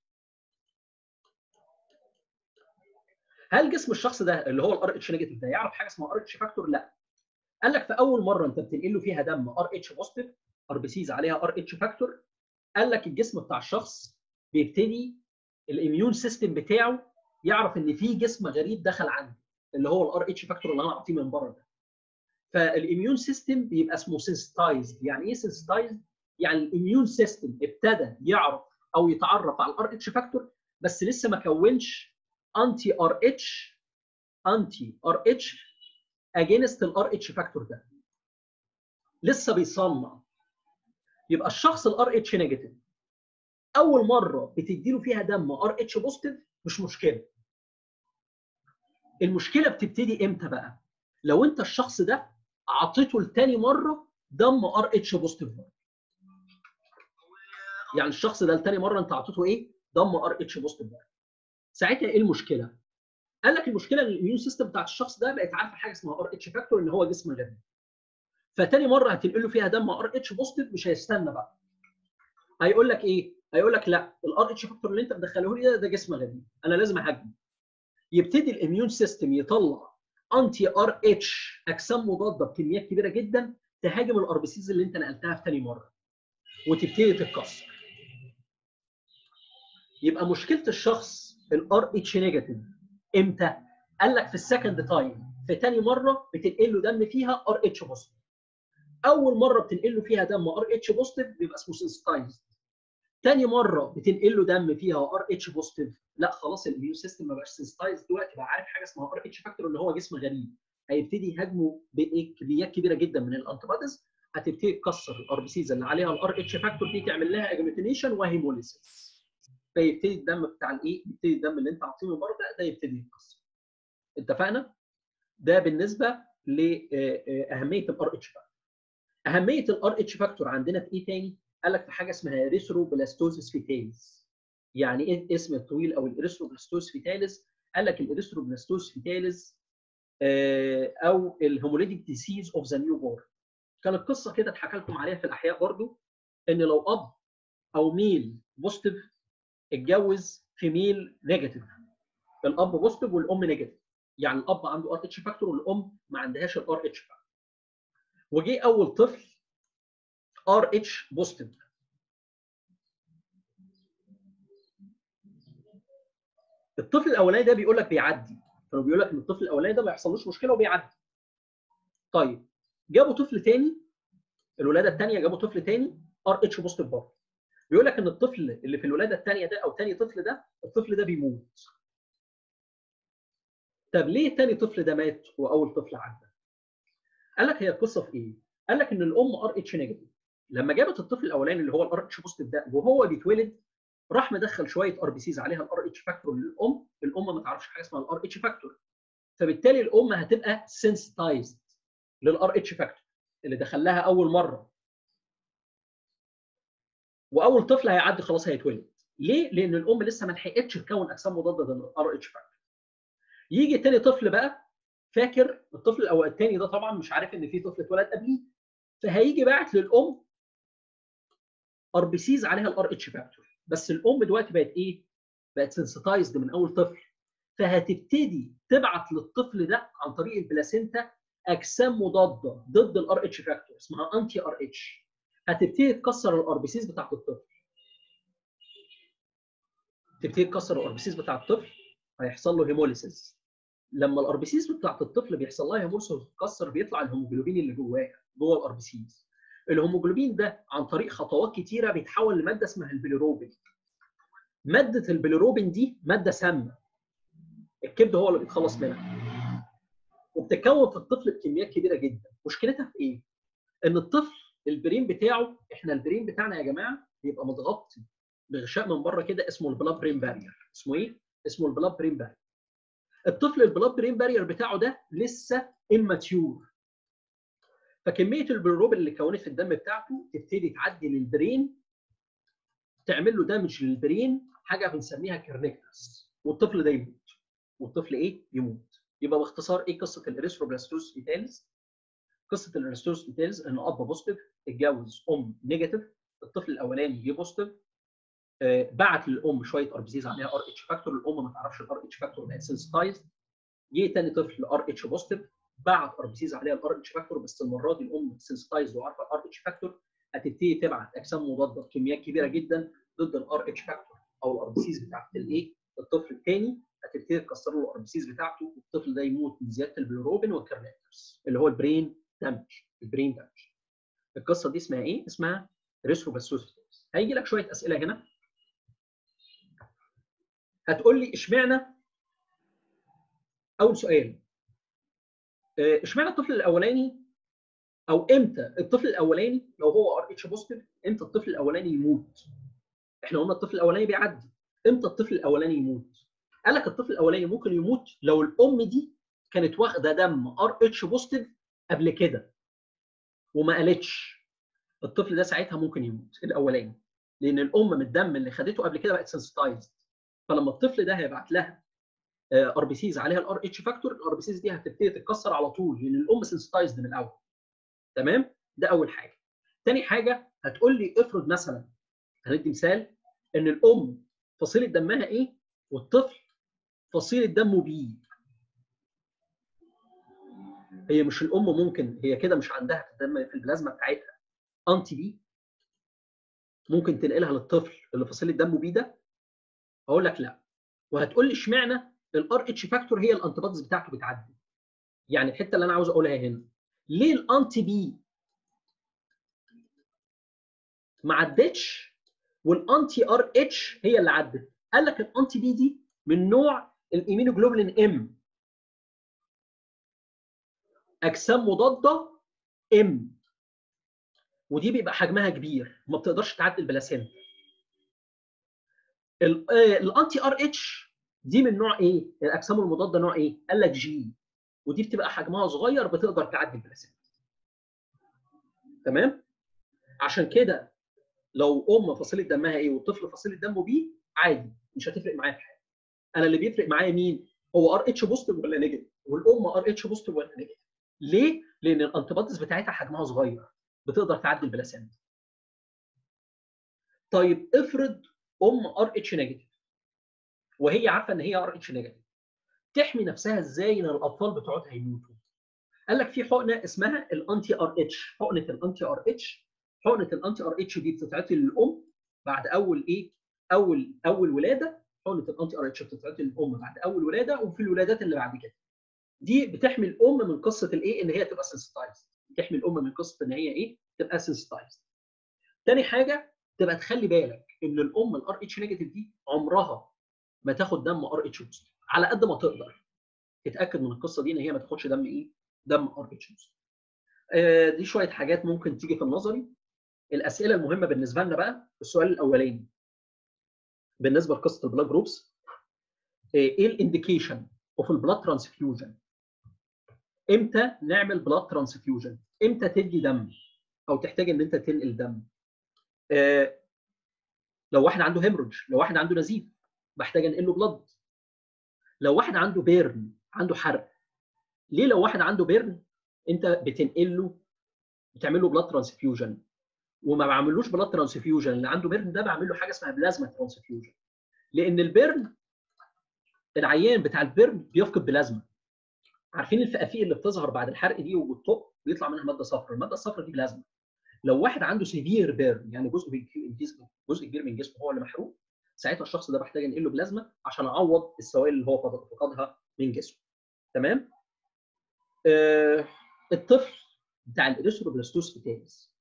هل جسم الشخص ده اللي هو الار اتش نيجاتيف ده يعرف حاجه اسمها ار اتش فاكتور؟ لا قال لك في اول مره انت بتنقل له فيها دم ار اتش بوزيتيف ار بي سيز عليها ار اتش فاكتور قال لك الجسم بتاع الشخص بيبتدي الاميون سيستم بتاعه يعرف ان في جسم غريب دخل عنده اللي هو الار اتش فاكتور اللي انا اعطيه من بره ده فالاميون سيستم بيبقى اسمه سنسيتايزد يعني ايه سنسيتايزد يعني الاميون سيستم ابتدى يعرف او يتعرف على الار اتش فاكتور بس لسه ما كونش انتي ار اتش انتي ار اتش اجينست الار اتش فاكتور ده لسه بيصنع يبقى الشخص الار اتش نيجاتيف اول مره بتديله فيها دم ار اتش بوزيتيف مش مشكله المشكله بتبتدي امتى بقى لو انت الشخص ده اعطيته لتاني مره دم ار اتش بوزيتيف يعني الشخص ده لتاني مره انت اعطيته ايه دم ار اتش بوزيتيف ساعتها ايه المشكله قال لك المشكله ان الاميون سيستم بتاعت الشخص ده بقت عارفه حاجه اسمها ار اتش فاكتور ان هو جسم غريب فتاني مره هتنقل له فيها دم ار اتش بوزيتيف مش هيستنى بقى هيقول لك ايه هيقول لك لا الار اتش فاكتور اللي انت مدخله لي ده ده جسم غريب انا لازم اهاجمه يبتدي الاميون سيستم يطلع انتي ار اتش اجسام مضاده بكميات كبيره جدا تهاجم الار بي سيز اللي انت نقلتها في ثاني مره وتبتدي تتكسر يبقى مشكله الشخص الار اتش نيجاتيف امتى؟ قال لك في السكند تايم في تاني مره بتنقل له دم فيها ار اتش بوزيتيف اول مره بتنقل له فيها دم ار اتش بوزيتيف بيبقى اسمه سنسيتايزد تاني مره بتنقل له دم فيها ار اتش بوزيتيف لا خلاص الاميون سيستم ما بقاش سنسيتايز دلوقتي بقى عارف حاجه اسمها ار اتش فاكتور اللي هو جسم غريب هيبتدي يهاجمه بايه كميات كبيره جدا من الانتيبوديز هتبتدي تكسر الار بي سيز اللي عليها الار اتش فاكتور دي تعمل لها اجلوتينيشن وهيموليسيس فيبتدي الدم بتاع الايه يبتدي الدم اللي انت عاطيه من بره ده, ده يبتدي يتكسر اتفقنا ده بالنسبه لاهميه الار اتش فاكتور اهميه الار اتش فاكتور عندنا في ايه تاني قال لك في حاجه اسمها ريثروبلاستوزيس فيتاليس يعني ايه الاسم الطويل او الاريثروبلاستوز فيتاليس قال لك الاريثروبلاستوز فيتاليس او الهيموليتيك ديسيز اوف ذا نيو بورن كانت قصه كده اتحكى لكم عليها في الاحياء برضو ان لو اب او ميل بوزيتيف اتجوز في ميل نيجاتيف الاب بوزيتيف والام نيجاتيف يعني الاب عنده ار اتش فاكتور والام ما عندهاش الار اتش فاكتور وجي اول طفل ار اتش بوزيتيف الطفل الاولاني ده بيقول لك بيعدي كانوا بيقول لك ان الطفل الاولاني ده ما يحصلوش مشكله وبيعدي طيب جابوا طفل تاني الولاده الثانيه جابوا طفل تاني ار اتش بوزيتيف برضه بيقول لك ان الطفل اللي في الولاده الثانيه ده او ثاني طفل ده الطفل ده بيموت طب ليه ثاني طفل ده مات واول طفل عدى قال لك هي القصه في ايه قال لك ان الام ار اتش نيجاتيف لما جابت الطفل الاولاني اللي هو الار اتش بوزيتيف ده وهو بيتولد راح مدخل شويه ار بي سيز عليها الار اتش فاكتور للام الام ما تعرفش حاجه اسمها الار اتش فاكتور فبالتالي الام هتبقى سنسيتايزد للار اتش فاكتور اللي دخل لها اول مره واول طفل هيعدي خلاص هيتولد ليه؟ لان الام لسه ما لحقتش تكون اجسام مضاده للار اتش فاكتور يجي تاني طفل بقى فاكر الطفل الاول الثاني ده طبعا مش عارف ان في طفل اتولد قبليه فهيجي باعت للام ار بي سيز عليها الار اتش فاكتور بس الام دلوقتي بقت ايه؟ بقت سنسيتايزد من اول طفل فهتبتدي تبعت للطفل ده عن طريق البلاسينتا اجسام مضاده ضد الار اتش فاكتور اسمها انتي ار اتش هتبتدي تكسر الار بي سيز بتاعت الطفل تبتدي تكسر الار بي سيز بتاع الطفل هيحصل له هيموليسيس لما الار بي سيز بتاعت الطفل بيحصل لها هيموليسيس وتتكسر بيطلع الهيموجلوبين اللي جواها جوه الار بي سيز الهيموجلوبين ده عن طريق خطوات كتيره بيتحول لماده اسمها البيليروبين ماده البيليروبين دي ماده سامه الكبد هو اللي بيتخلص منها وبتتكون في الطفل بكميات كبيره جدا مشكلتها في ايه ان الطفل البرين بتاعه احنا البرين بتاعنا يا جماعه بيبقى متغطي بغشاء من بره كده اسمه البلاد برين بارير اسمه ايه اسمه البلاد برين بارير الطفل البلاد برين بارير بتاعه ده لسه اماتيور فكميه البيلروبين اللي كونت في الدم بتاعته تبتدي تعدي للبرين تعمل له دامج للبرين حاجه بنسميها كيرنيكتس والطفل ده يموت والطفل ايه يموت يبقى باختصار ايه قصه الاريثروبلاستوز فيتاليس قصه الاريثروبلاستوز فيتاليس ان اب بوزيتيف اتجوز ام نيجاتيف الطفل الاولاني جه بوزيتيف آه بعت للام شويه ار بي سيز عليها ار اتش فاكتور الام ما تعرفش الار اتش فاكتور بقت سنسيتايزد جه تاني طفل ار اتش بوزيتيف بعت ار بي سيز عليها الار اتش فاكتور بس المره دي الام سنسيتايزد وعارفه الار اتش فاكتور هتبتدي تبعت اجسام مضاده بكميات كبيره جدا ضد الار اتش فاكتور او الار بي سيز بتاعت الايه الطفل الثاني هتبتدي تكسر له الار بي سيز بتاعته والطفل ده يموت من زياده البيلروبين والكرنيترز اللي هو البرين دامج البرين دامج القصه دي اسمها ايه؟ اسمها ريسروباسوس هيجي لك شويه اسئله هنا هتقول لي اشمعنى اول سؤال اشمعنى الطفل الاولاني او امتى الطفل الاولاني لو هو ار اتش بوزيتيف امتى الطفل الاولاني يموت؟ احنا قلنا الطفل الاولاني بيعدي امتى الطفل الاولاني يموت؟ قال لك الطفل الاولاني ممكن يموت لو الام دي كانت واخده دم ار اتش بوزيتيف قبل كده وما قالتش الطفل ده ساعتها ممكن يموت الاولاني لان الام من الدم اللي خدته قبل كده بقت سنسيتايزد فلما الطفل ده هيبعت لها ار بي سيز عليها الار اتش فاكتور الار بي سيز دي هتبتدي تتكسر على طول لان الام سنسيتايزد من الاول تمام ده اول حاجه تاني حاجه هتقول لي افرض مثلا هندي مثال ان الام فصيله دمها ايه والطفل فصيله دمه بي هي مش الام ممكن هي كده مش عندها في الدم في البلازما بتاعتها انتي بي ممكن تنقلها للطفل اللي فصيله دمه بي ده اقول لك لا وهتقول لي اشمعنى الار اتش فاكتور هي الانتي بتاعته بتعدي يعني الحته اللي انا عاوز اقولها هنا ليه الانتي بي ما عدتش والانتي ار اتش هي اللي عدت قال لك الانتي بي دي من نوع الايمينوجلوبولين ام اجسام مضاده ام ودي بيبقى حجمها كبير ما بتقدرش تعدي البلاسينتا الانتي ار اتش دي من نوع ايه؟ الاجسام المضاده نوع ايه؟ قال لك جي ودي بتبقى حجمها صغير بتقدر تعدي البلاسينتا تمام؟ عشان كده لو ام فصيله دمها ايه والطفل فصيله دمه بي عادي مش هتفرق معايا في حاجه انا اللي بيفرق معايا مين؟ هو ار اتش بوزيتيف ولا نيجاتيف؟ والام ار اتش بوزيتيف ولا نيجاتيف؟ ليه؟ لان الانتيبوديز بتاعتها حجمها صغير بتقدر تعدي البلاسينتا. طيب افرض ام ار اتش نيجاتيف وهي عارفه ان هي ار اتش نيجاتيف تحمي نفسها ازاي ان الاطفال بتوعتها يموتوا؟ قال لك في حقنه اسمها الانتي ار اتش، حقنه الانتي ار اتش حقنه الانتي ار اتش دي بتتعطي للام بعد اول ايه؟ اول اول ولاده حقنه الانتي ار اتش بتتعطي للام بعد اول ولاده وفي الولادات اللي بعد كده. دي بتحمي الام من قصه الايه؟ ان هي تبقى سنسيتايز. بتحمي الام من قصه ان هي ايه؟ تبقى سنسيتايز. تاني حاجه تبقى تخلي بالك ان الام الار اتش نيجاتيف دي عمرها ما تاخد دم ار اتش بوزيتيف على قد ما تقدر. تتاكد من القصه دي ان هي ما تاخدش دم ايه؟ دم ار اتش بوزيتيف. آه دي شويه حاجات ممكن تيجي في النظري. الاسئله المهمه بالنسبه لنا بقى السؤال الاولاني بالنسبه لقصه البلاد جروبس ايه الانديكيشن اوف البلاد ترانسفيوجن امتى نعمل بلاد ترانسفيوجن امتى تدي دم او تحتاج ان انت تنقل دم آه لو واحد عنده هيمروج لو واحد عنده نزيف بحتاج انقل له بلاد لو واحد عنده بيرن عنده حرق ليه لو واحد عنده بيرن انت بتنقل له بتعمل له بلاد ترانسفيوجن وما بعملوش بلاد ترانسفيوجن اللي عنده بيرن ده بعمل له حاجه اسمها بلازما ترانسفيوجن لان البيرن العيان بتاع البيرن بيفقد بلازما عارفين الفقافيق اللي بتظهر بعد الحرق دي وبتطق بيطلع منها ماده صفراء الماده الصفراء دي بلازما لو واحد عنده سيفير بيرن يعني جزء من جسمه جزء كبير من جسمه هو اللي محروق ساعتها الشخص ده بحتاج انقل له بلازما عشان اعوض السوائل اللي هو فقدها من جسمه تمام آه الطفل بتاع الاريثروبلاستوس فيتاليس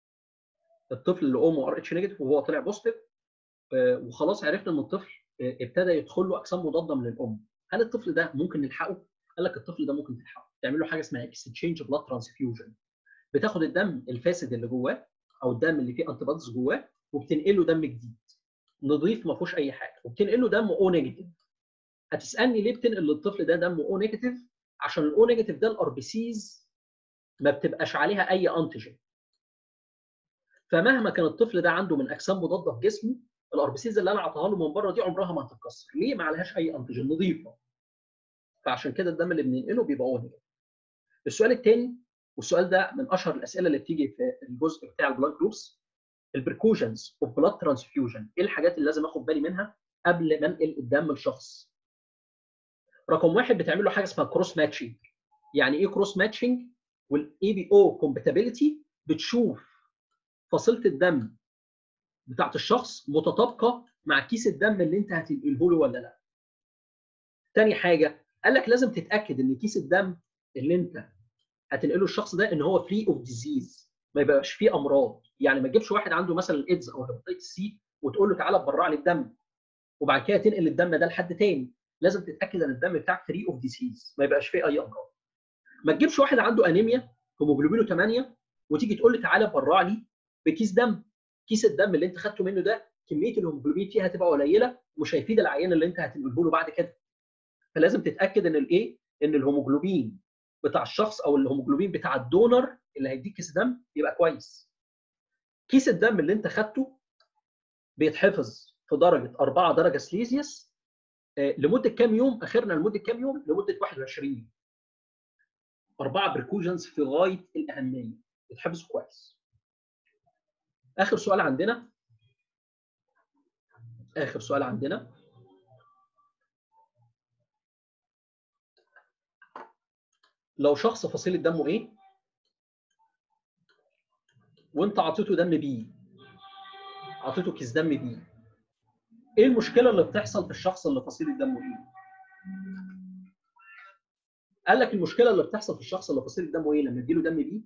الطفل اللي امه ار اتش نيجاتيف وهو طلع بوزيتيف آه وخلاص عرفنا ان الطفل آه ابتدى يدخل له اجسام مضاده من الام هل الطفل ده ممكن نلحقه قال لك الطفل ده ممكن تلحقه تعمل له حاجه اسمها اكستشينج بلاد ترانسفيوجن بتاخد الدم الفاسد اللي جواه او الدم اللي فيه انتي بوديز جواه وبتنقل له دم جديد نضيف ما فيهوش اي حاجه وبتنقل له دم او نيجاتيف هتسالني ليه بتنقل للطفل ده دم او نيجاتيف عشان الاو نيجاتيف ده الار بي سيز ما بتبقاش عليها اي انتيجين فمهما كان الطفل ده عنده من اجسام مضاده في جسمه الار بي سيز اللي انا اعطاها له من بره دي عمرها ما هتتكسر ليه ما عليهاش اي انتيجين نظيفه فعشان كده الدم اللي بننقله بيبقى او نيجاتيف السؤال الثاني والسؤال ده من اشهر الاسئله اللي بتيجي في الجزء بتاع البلاد جروبس البريكوشنز اوف بلاد ترانسفيوجن ايه الحاجات اللي لازم اخد بالي منها قبل ما انقل الدم لشخص رقم واحد بتعمل له حاجه اسمها كروس ماتشنج يعني ايه كروس ماتشنج والاي بي او كومباتيبيليتي بتشوف فصيله الدم بتاعت الشخص متطابقه مع كيس الدم اللي انت هتنقله له ولا لا تاني حاجه قال لك لازم تتاكد ان كيس الدم اللي انت هتنقله الشخص ده ان هو فري اوف ديزيز ما يبقاش فيه امراض يعني ما تجيبش واحد عنده مثلا الايدز او هيباتيتس سي وتقول له تعالى تبرع لي الدم وبعد كده تنقل الدم ده لحد تاني لازم تتاكد ان الدم بتاعك فري اوف ديزيز ما يبقاش فيه اي امراض ما تجيبش واحد عنده انيميا هيموجلوبينه 8 وتيجي تقول لي تعالى برع لي بكيس دم كيس الدم اللي انت خدته منه ده كميه الهيموجلوبين فيها هتبقى قليله ومش هيفيد العيان اللي انت هتنقله له بعد كده فلازم تتاكد ان الايه ان الهيموجلوبين بتاع الشخص او الهيموجلوبين بتاع الدونر اللي هيديك كيس دم يبقى كويس كيس الدم اللي انت خدته بيتحفظ في درجه 4 درجه سليزيوس لمده كام يوم اخرنا لمده كام يوم لمده 21 يوم اربعه بريكوجنز في غايه الاهميه يتحفظوا كويس اخر سؤال عندنا اخر سؤال عندنا لو شخص فصيله دمه ايه وانت اعطيته دم بي اعطيته كيس دم بي ايه المشكله اللي بتحصل في الشخص اللي فصيله دمه ايه قال لك المشكله اللي بتحصل في الشخص اللي فصيله دمه ايه لما يديله دم بي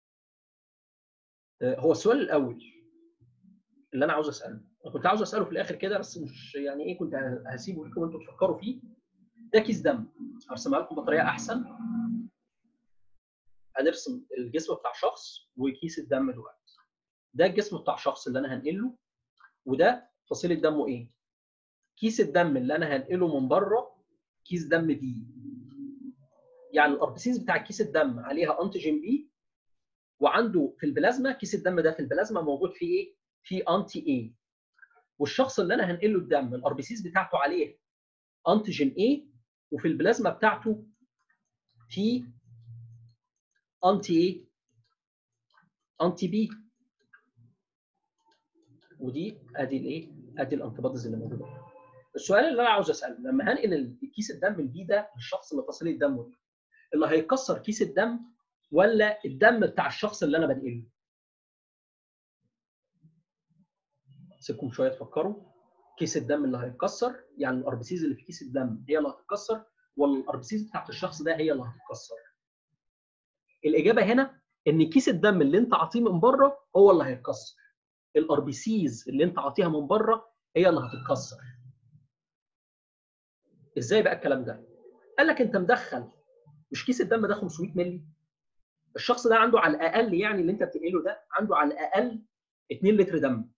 هو السؤال الاول اللي انا عاوز اساله انا كنت عاوز اساله في الاخر كده بس مش يعني ايه كنت هسيبه لكم انتوا تفكروا فيه ده كيس دم هرسمها لكم بطريقه احسن هنرسم الجسم بتاع شخص وكيس الدم دلوقتي ده الجسم بتاع شخص اللي انا هنقله وده فصيله دمه ايه كيس الدم اللي انا هنقله من بره كيس دم بي يعني الاربسيس بتاع كيس الدم عليها انتيجين بي وعنده في البلازما كيس الدم ده في البلازما موجود فيه ايه؟ فيه انتي اي والشخص اللي انا هنقله الدم الاربسيس بتاعته عليه انتيجين اي وفي البلازما بتاعته في انتي ايه؟ انتي بي ودي ادي الايه؟ ادي الانتيبوديز اللي موجوده السؤال اللي انا عاوز اساله لما هنقل كيس الدم البي ده للشخص اللي فصيله دمه دي اللي هيكسر كيس الدم ولا الدم بتاع الشخص اللي انا بنقله؟ سيبكم شويه تفكروا كيس الدم اللي هيتكسر يعني الاربسيز اللي في كيس الدم هي اللي هتتكسر ولا الاربسيز بتاعت الشخص ده هي اللي هتتكسر؟ الاجابه هنا ان كيس الدم اللي انت عاطيه من بره هو اللي هيتكسر الاربسيز اللي انت عاطيها من بره هي اللي هتتكسر ازاي بقى الكلام ده قال لك انت مدخل مش كيس الدم ده 500 مللي الشخص ده عنده على الاقل يعني اللي انت بتنقله ده عنده على الاقل 2 لتر دم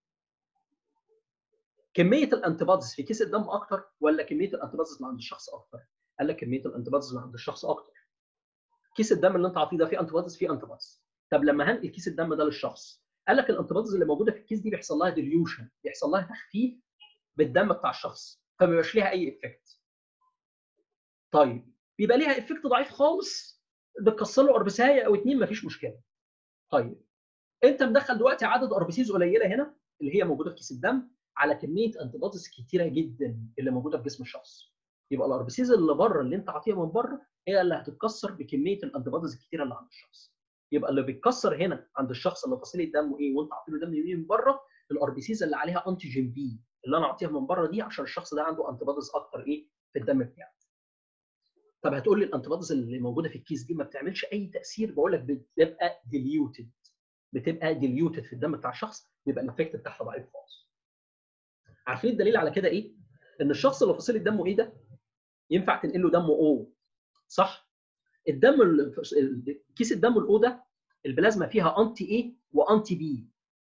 كميه الانتيبوديز في كيس الدم اكتر ولا كميه الانتيبوديز اللي عند الشخص اكتر قال لك كميه الانتيبوديز اللي عند الشخص اكتر كيس الدم اللي انت عاطيه ده فيه انتيبوديز فيه انتيبوديز طب لما هنقل كيس الدم ده للشخص قال لك الانتيبوديز اللي موجوده في الكيس دي بيحصل لها ديليوشن بيحصل لها تخفيف بالدم بتاع الشخص فما بيبقاش ليها اي افكت طيب بيبقى ليها افكت ضعيف خالص بتكسر له اربسايه او اتنين مفيش مشكله طيب انت مدخل دلوقتي عدد اربسيز قليله هنا اللي هي موجوده في كيس الدم على كميه انتيبوديز كتيره جدا اللي موجوده في جسم الشخص يبقى الاربسيز اللي بره اللي انت عاطيها من بره هي اللي هتتكسر بكميه الانتيبوديز الكتيره اللي عند الشخص يبقى اللي بيتكسر هنا عند الشخص اللي فصيله دمه ايه وانت عاطي له دم من بره الاربسيز اللي عليها انتيجين بي اللي انا اعطيها من بره دي عشان الشخص ده عنده انتيبوديز اكتر ايه في الدم بتاعه طب هتقول لي الانتيبوديز اللي موجوده في الكيس دي ما بتعملش اي تاثير بقول لك بتبقى ديليوتد بتبقى ديليوتد في الدم بتاع الشخص بيبقى الافكت بتاعها ضعيف خالص عارفين الدليل على كده ايه ان الشخص اللي فصيله دمه ايه ده ينفع تنقل له دمه او صح الدم كيس الدم الاو ده البلازما فيها انتي اي وانتي بي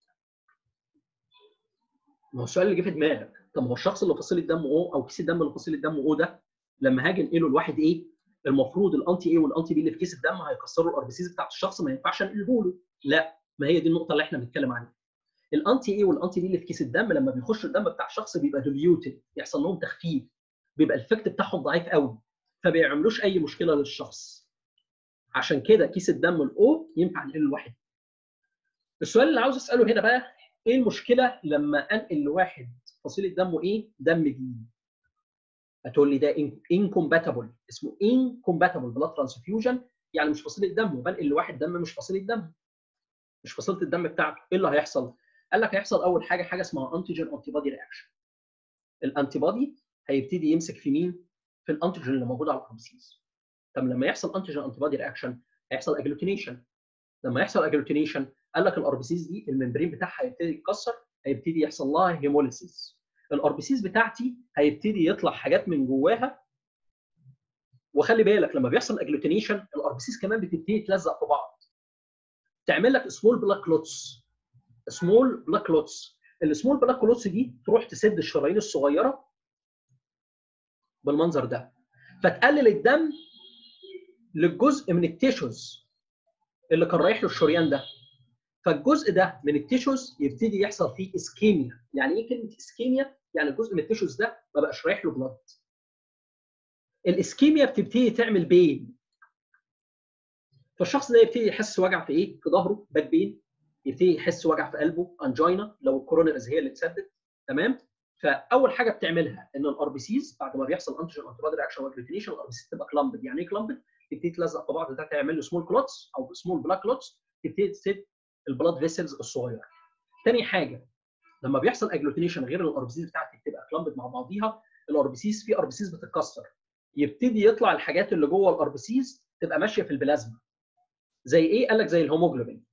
ما هو السؤال اللي جه في دماغك طب ما هو الشخص اللي فصيله دمه او او كيس الدم اللي فصيله دمه او ده لما هاجي انقله لواحد ايه المفروض الانتي اي والانتي بي اللي في كيس الدم هيكسروا الاربسيز بتاعت الشخص ما ينفعش انقله له لا ما هي دي النقطه اللي احنا بنتكلم عنها الانتي اي والانتي بي اللي في كيس الدم لما بيخش الدم بتاع الشخص بيبقى ديليوتد يحصل لهم تخفيف بيبقى الافكت بتاعهم ضعيف قوي فما بيعملوش اي مشكله للشخص عشان كده كيس الدم الاو ينفع ننقله لواحد السؤال اللي عاوز اساله هنا بقى ايه المشكله لما انقل لواحد فصيله دمه ايه دم بي هتقول لي ده انكومباتبل اسمه انكومباتبل بلاد ترانسفيوجن يعني مش فصيله دم وبنقل لواحد دم مش فصيله دم مش فصيله الدم بتاعته ايه اللي هيحصل قال لك هيحصل اول حاجه حاجه اسمها انتيجين انتي بودي رياكشن الانتي بودي هيبتدي يمسك في مين في الانتيجين اللي موجود على الاربسيس طب لما يحصل انتيجين انتي بودي رياكشن هيحصل اجلوتينيشن لما يحصل اجلوتينيشن قال لك الاربسيس دي الممبرين بتاعها هيبتدي يتكسر هيبتدي يحصل لها هيموليسيس الاربسيس بتاعتي هيبتدي يطلع حاجات من جواها وخلي بالك لما بيحصل اجلوتينيشن الاربسيس كمان بتبتدي تلزق في بعض تعمل لك سمول بلاك كلوتس سمول بلاك كلوتس السمول بلاك كلوتس دي تروح تسد الشرايين الصغيره بالمنظر ده فتقلل الدم للجزء من التيشوز اللي كان رايح له الشريان ده فالجزء ده من التيشوز يبتدي يحصل فيه اسكيميا يعني ايه كلمه اسكيميا يعني الجزء من التيشوز ده ما بقاش رايح له بلد الاسكيميا بتبتدي تعمل بين فالشخص ده يبتدي يحس وجع في ايه في ظهره باك بين يبتدي يحس وجع في قلبه انجينا لو الكورونرز هي اللي اتسدت تمام فاول حاجه بتعملها ان الار بي سيز بعد ما بيحصل انتيجين انتي بودي رياكشن واجلوتينيشن الار بي سيز تبقى كلامبد يعني ايه كلامبد تبتدي تلزق في بعض ده تعمل له سمول كلوتس او سمول بلاك كلوتس تبتدي تسد البلاد فيسلز الصغيره. تاني حاجه لما بيحصل اجلوتينيشن غير الار بي سيز بتاعتك تبقى كلامبد مع بعضيها الاربسيس في اربسيس بتتكسر يبتدي يطلع الحاجات اللي جوه الاربسيس تبقى ماشيه في البلازما زي ايه قال لك زي الهيموجلوبين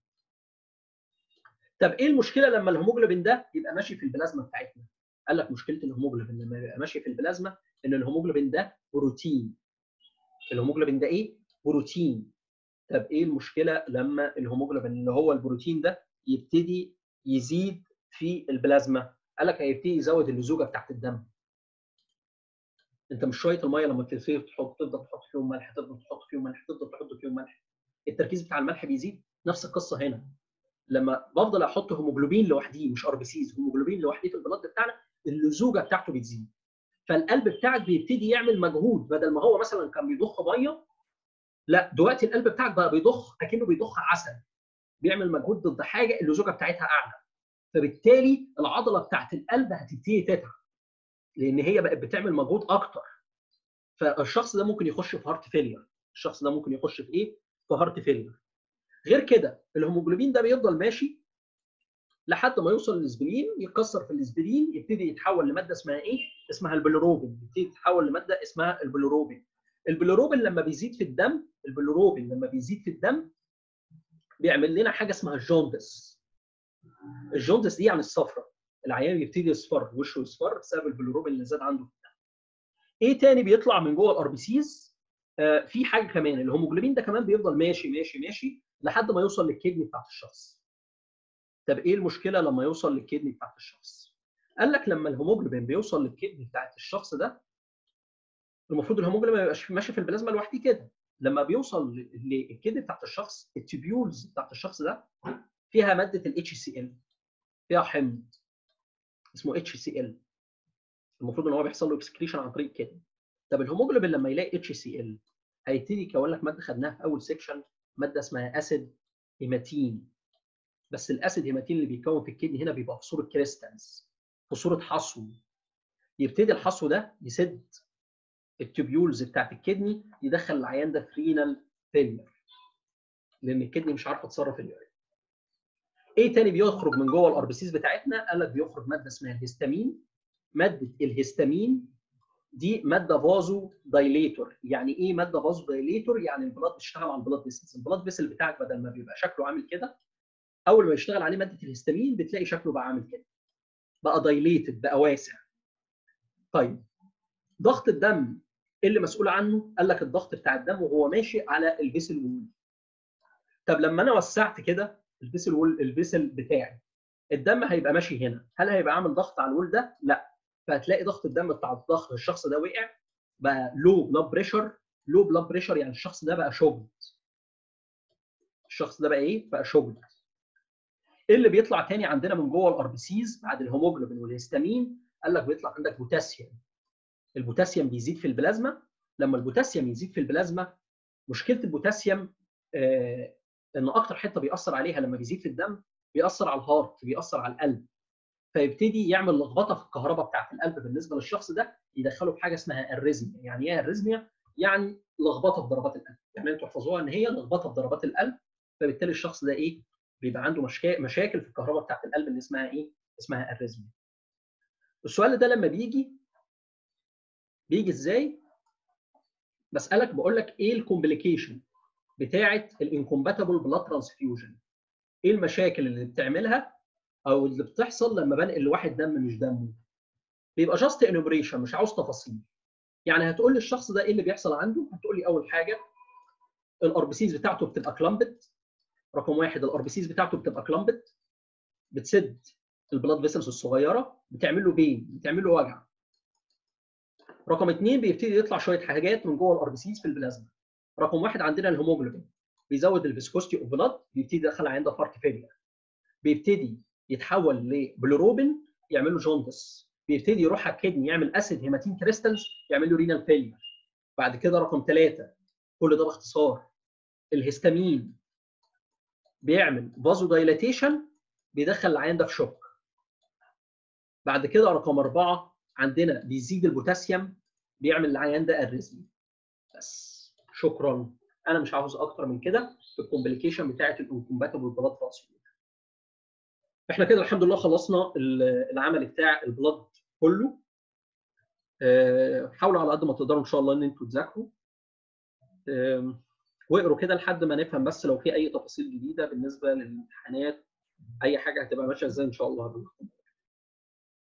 طب ايه المشكله لما الهيموجلوبين ده يبقى ماشي في البلازما بتاعتنا قال لك مشكله الهيموجلوبين لما يبقى ماشي في البلازما ان الهيموجلوبين ده بروتين الهيموجلوبين ده ايه بروتين طب ايه المشكله لما الهيموجلوبين اللي هو البروتين ده يبتدي يزيد في البلازما قال لك هيبتدي يزود اللزوجه بتاعت الدم انت مش شويه الميه لما تسيب تحط تفضل تحط فيهم ملح تفضل تحط فيهم ملح تفضل تحط فيهم ملح التركيز بتاع الملح بيزيد نفس القصه هنا لما بفضل احط هيموجلوبين لوحديه مش ار بي سيز هيموجلوبين لوحديه في البلد بتاعنا اللزوجه بتاعته بتزيد فالقلب بتاعك بيبتدي يعمل مجهود بدل ما هو مثلا كان بيضخ ميه لا دلوقتي القلب بتاعك بقى بيضخ اكنه بيضخ عسل بيعمل مجهود ضد حاجه اللزوجه بتاعتها اعلى فبالتالي العضله بتاعت القلب هتبتدي تتعب لان هي بقت بتعمل مجهود اكتر فالشخص ده ممكن يخش في هارت فيلير الشخص ده ممكن يخش في ايه في هارت فيلير غير كده الهيموجلوبين ده بيفضل ماشي لحد ما يوصل للاسبرين يتكسر في الاسبرين يبتدي يتحول لماده اسمها ايه اسمها البلوروبين يبتدي يتحول لماده اسمها البلوروبين البلوروبين لما بيزيد في الدم البلوروبين لما بيزيد في الدم بيعمل لنا حاجه اسمها الجوندس الجوندس دي يعني الصفرة العيان يبتدي يصفر وشه يصفر بسبب البلوروبين اللي زاد عنده في الدم ايه تاني بيطلع من جوه الار بي سيز آه في حاجه كمان الهيموجلوبين ده كمان بيفضل ماشي ماشي ماشي لحد ما يوصل للكدني بتاعت الشخص طب ايه المشكله لما يوصل للكدني بتاعت الشخص قال لك لما الهيموجلوبين بيوصل للكدني بتاعت الشخص ده المفروض الهيموجلوبين ما يبقاش ماشي في البلازما لوحده كده لما بيوصل للكدني بتاعت الشخص التيبيولز بتاعت الشخص ده فيها ماده الاتش سي ال فيها حمض اسمه اتش سي ال المفروض ان هو بيحصل له اكسكريشن عن طريق كده طب الهيموجلوبين لما يلاقي اتش سي ال هيبتدي يكون لك ماده خدناها في اول سيكشن ماده اسمها اسيد هيماتين بس الاسيد هيماتين اللي بيتكون في الكدني هنا بيبقى في صوره كريستالز في صوره حصو يبتدي الحصو ده يسد التوبيولز بتاعت الكدني يدخل العيان ده في رينال فيلير لان الكدني مش عارفه تصرف اليورين ايه تاني بيخرج من جوه الاربسيس بتاعتنا قال لك بيخرج ماده اسمها الهستامين ماده الهستامين دي ماده فازو دايليتور يعني ايه ماده فازو دايليتور يعني البلاد بتشتغل على البلاد فيسلز البلاد فيسل بتاعك بدل ما بيبقى شكله عامل كده اول ما يشتغل عليه ماده الهستامين بتلاقي شكله بقى عامل كده بقى دايليتد بقى واسع طيب ضغط الدم اللي مسؤول عنه قال لك الضغط بتاع الدم وهو ماشي على الفيسل وول طب لما انا وسعت كده الفيسل وول الفيسل بتاعي الدم هيبقى ماشي هنا هل هيبقى عامل ضغط على الوول ده لا فهتلاقي ضغط الدم بتاع الضغط الشخص ده وقع بقى لو بلاد بريشر لو بلاد بريشر يعني الشخص ده بقى شوجد الشخص ده بقى ايه بقى شوجد ايه اللي بيطلع تاني عندنا من جوه الار بي سيز بعد الهيموجلوبين والهستامين قال لك بيطلع عندك بوتاسيوم البوتاسيوم بيزيد في البلازما لما البوتاسيوم يزيد في البلازما مشكله البوتاسيوم آه ان اكتر حته بيأثر عليها لما بيزيد في الدم بيأثر على الهارت بيأثر على القلب فيبتدي يعمل لخبطه في الكهرباء بتاعه القلب بالنسبه للشخص ده يدخله في حاجه اسمها الريزميا يعني ايه الريزميا يعني لخبطه في ضربات القلب يعني انتوا احفظوها ان هي لخبطه في ضربات القلب فبالتالي الشخص ده ايه بيبقى عنده مشكا... مشاكل في الكهرباء بتاعه القلب اللي اسمها ايه اسمها الريزميا السؤال ده لما بيجي بيجي ازاي بسالك بقول لك ايه الكومبليكيشن بتاعه الانكومباتبل بلاد ترانسفيوجن ايه المشاكل اللي بتعملها او اللي بتحصل لما بنقل لواحد دم مش دمه بيبقى جاست انومريشن مش عاوز تفاصيل يعني هتقول لي الشخص ده ايه اللي بيحصل عنده هتقول لي اول حاجه الار بي سيز بتاعته بتبقى كلامبت رقم واحد الار بي سيز بتاعته بتبقى كلامبت بتسد البلاد فيسلز الصغيره بتعمل له بين بتعمل له وجع رقم اثنين بيبتدي يطلع شويه حاجات من جوه الار بي سيز في البلازما رقم واحد عندنا الهيموجلوبين بيزود الفيسكوستي اوف بلاد بيبتدي يدخل عنده هارت فيلير بيبتدي يتحول لبلوروبين يعمل له جوندس بيبتدي يروح على الكدني يعمل اسيد هيماتين كريستالز يعمل له رينال فيلير بعد كده رقم ثلاثه كل ده باختصار الهستامين بيعمل فازو دايلاتيشن بيدخل العيان ده في شوك بعد كده رقم اربعه عندنا بيزيد البوتاسيوم بيعمل العيان ده اريزمي بس شكرا انا مش عاوز اكتر من كده في الكومبليكيشن بتاعه الانكومباتبل بلاد ترانسفيوجن احنا كده الحمد لله خلصنا العمل بتاع البلاد كله حاولوا على قد ما تقدروا ان شاء الله ان انتوا تذاكروا واقروا كده لحد ما نفهم بس لو في اي تفاصيل جديده بالنسبه للامتحانات اي حاجه هتبقى ماشيه ازاي ان شاء الله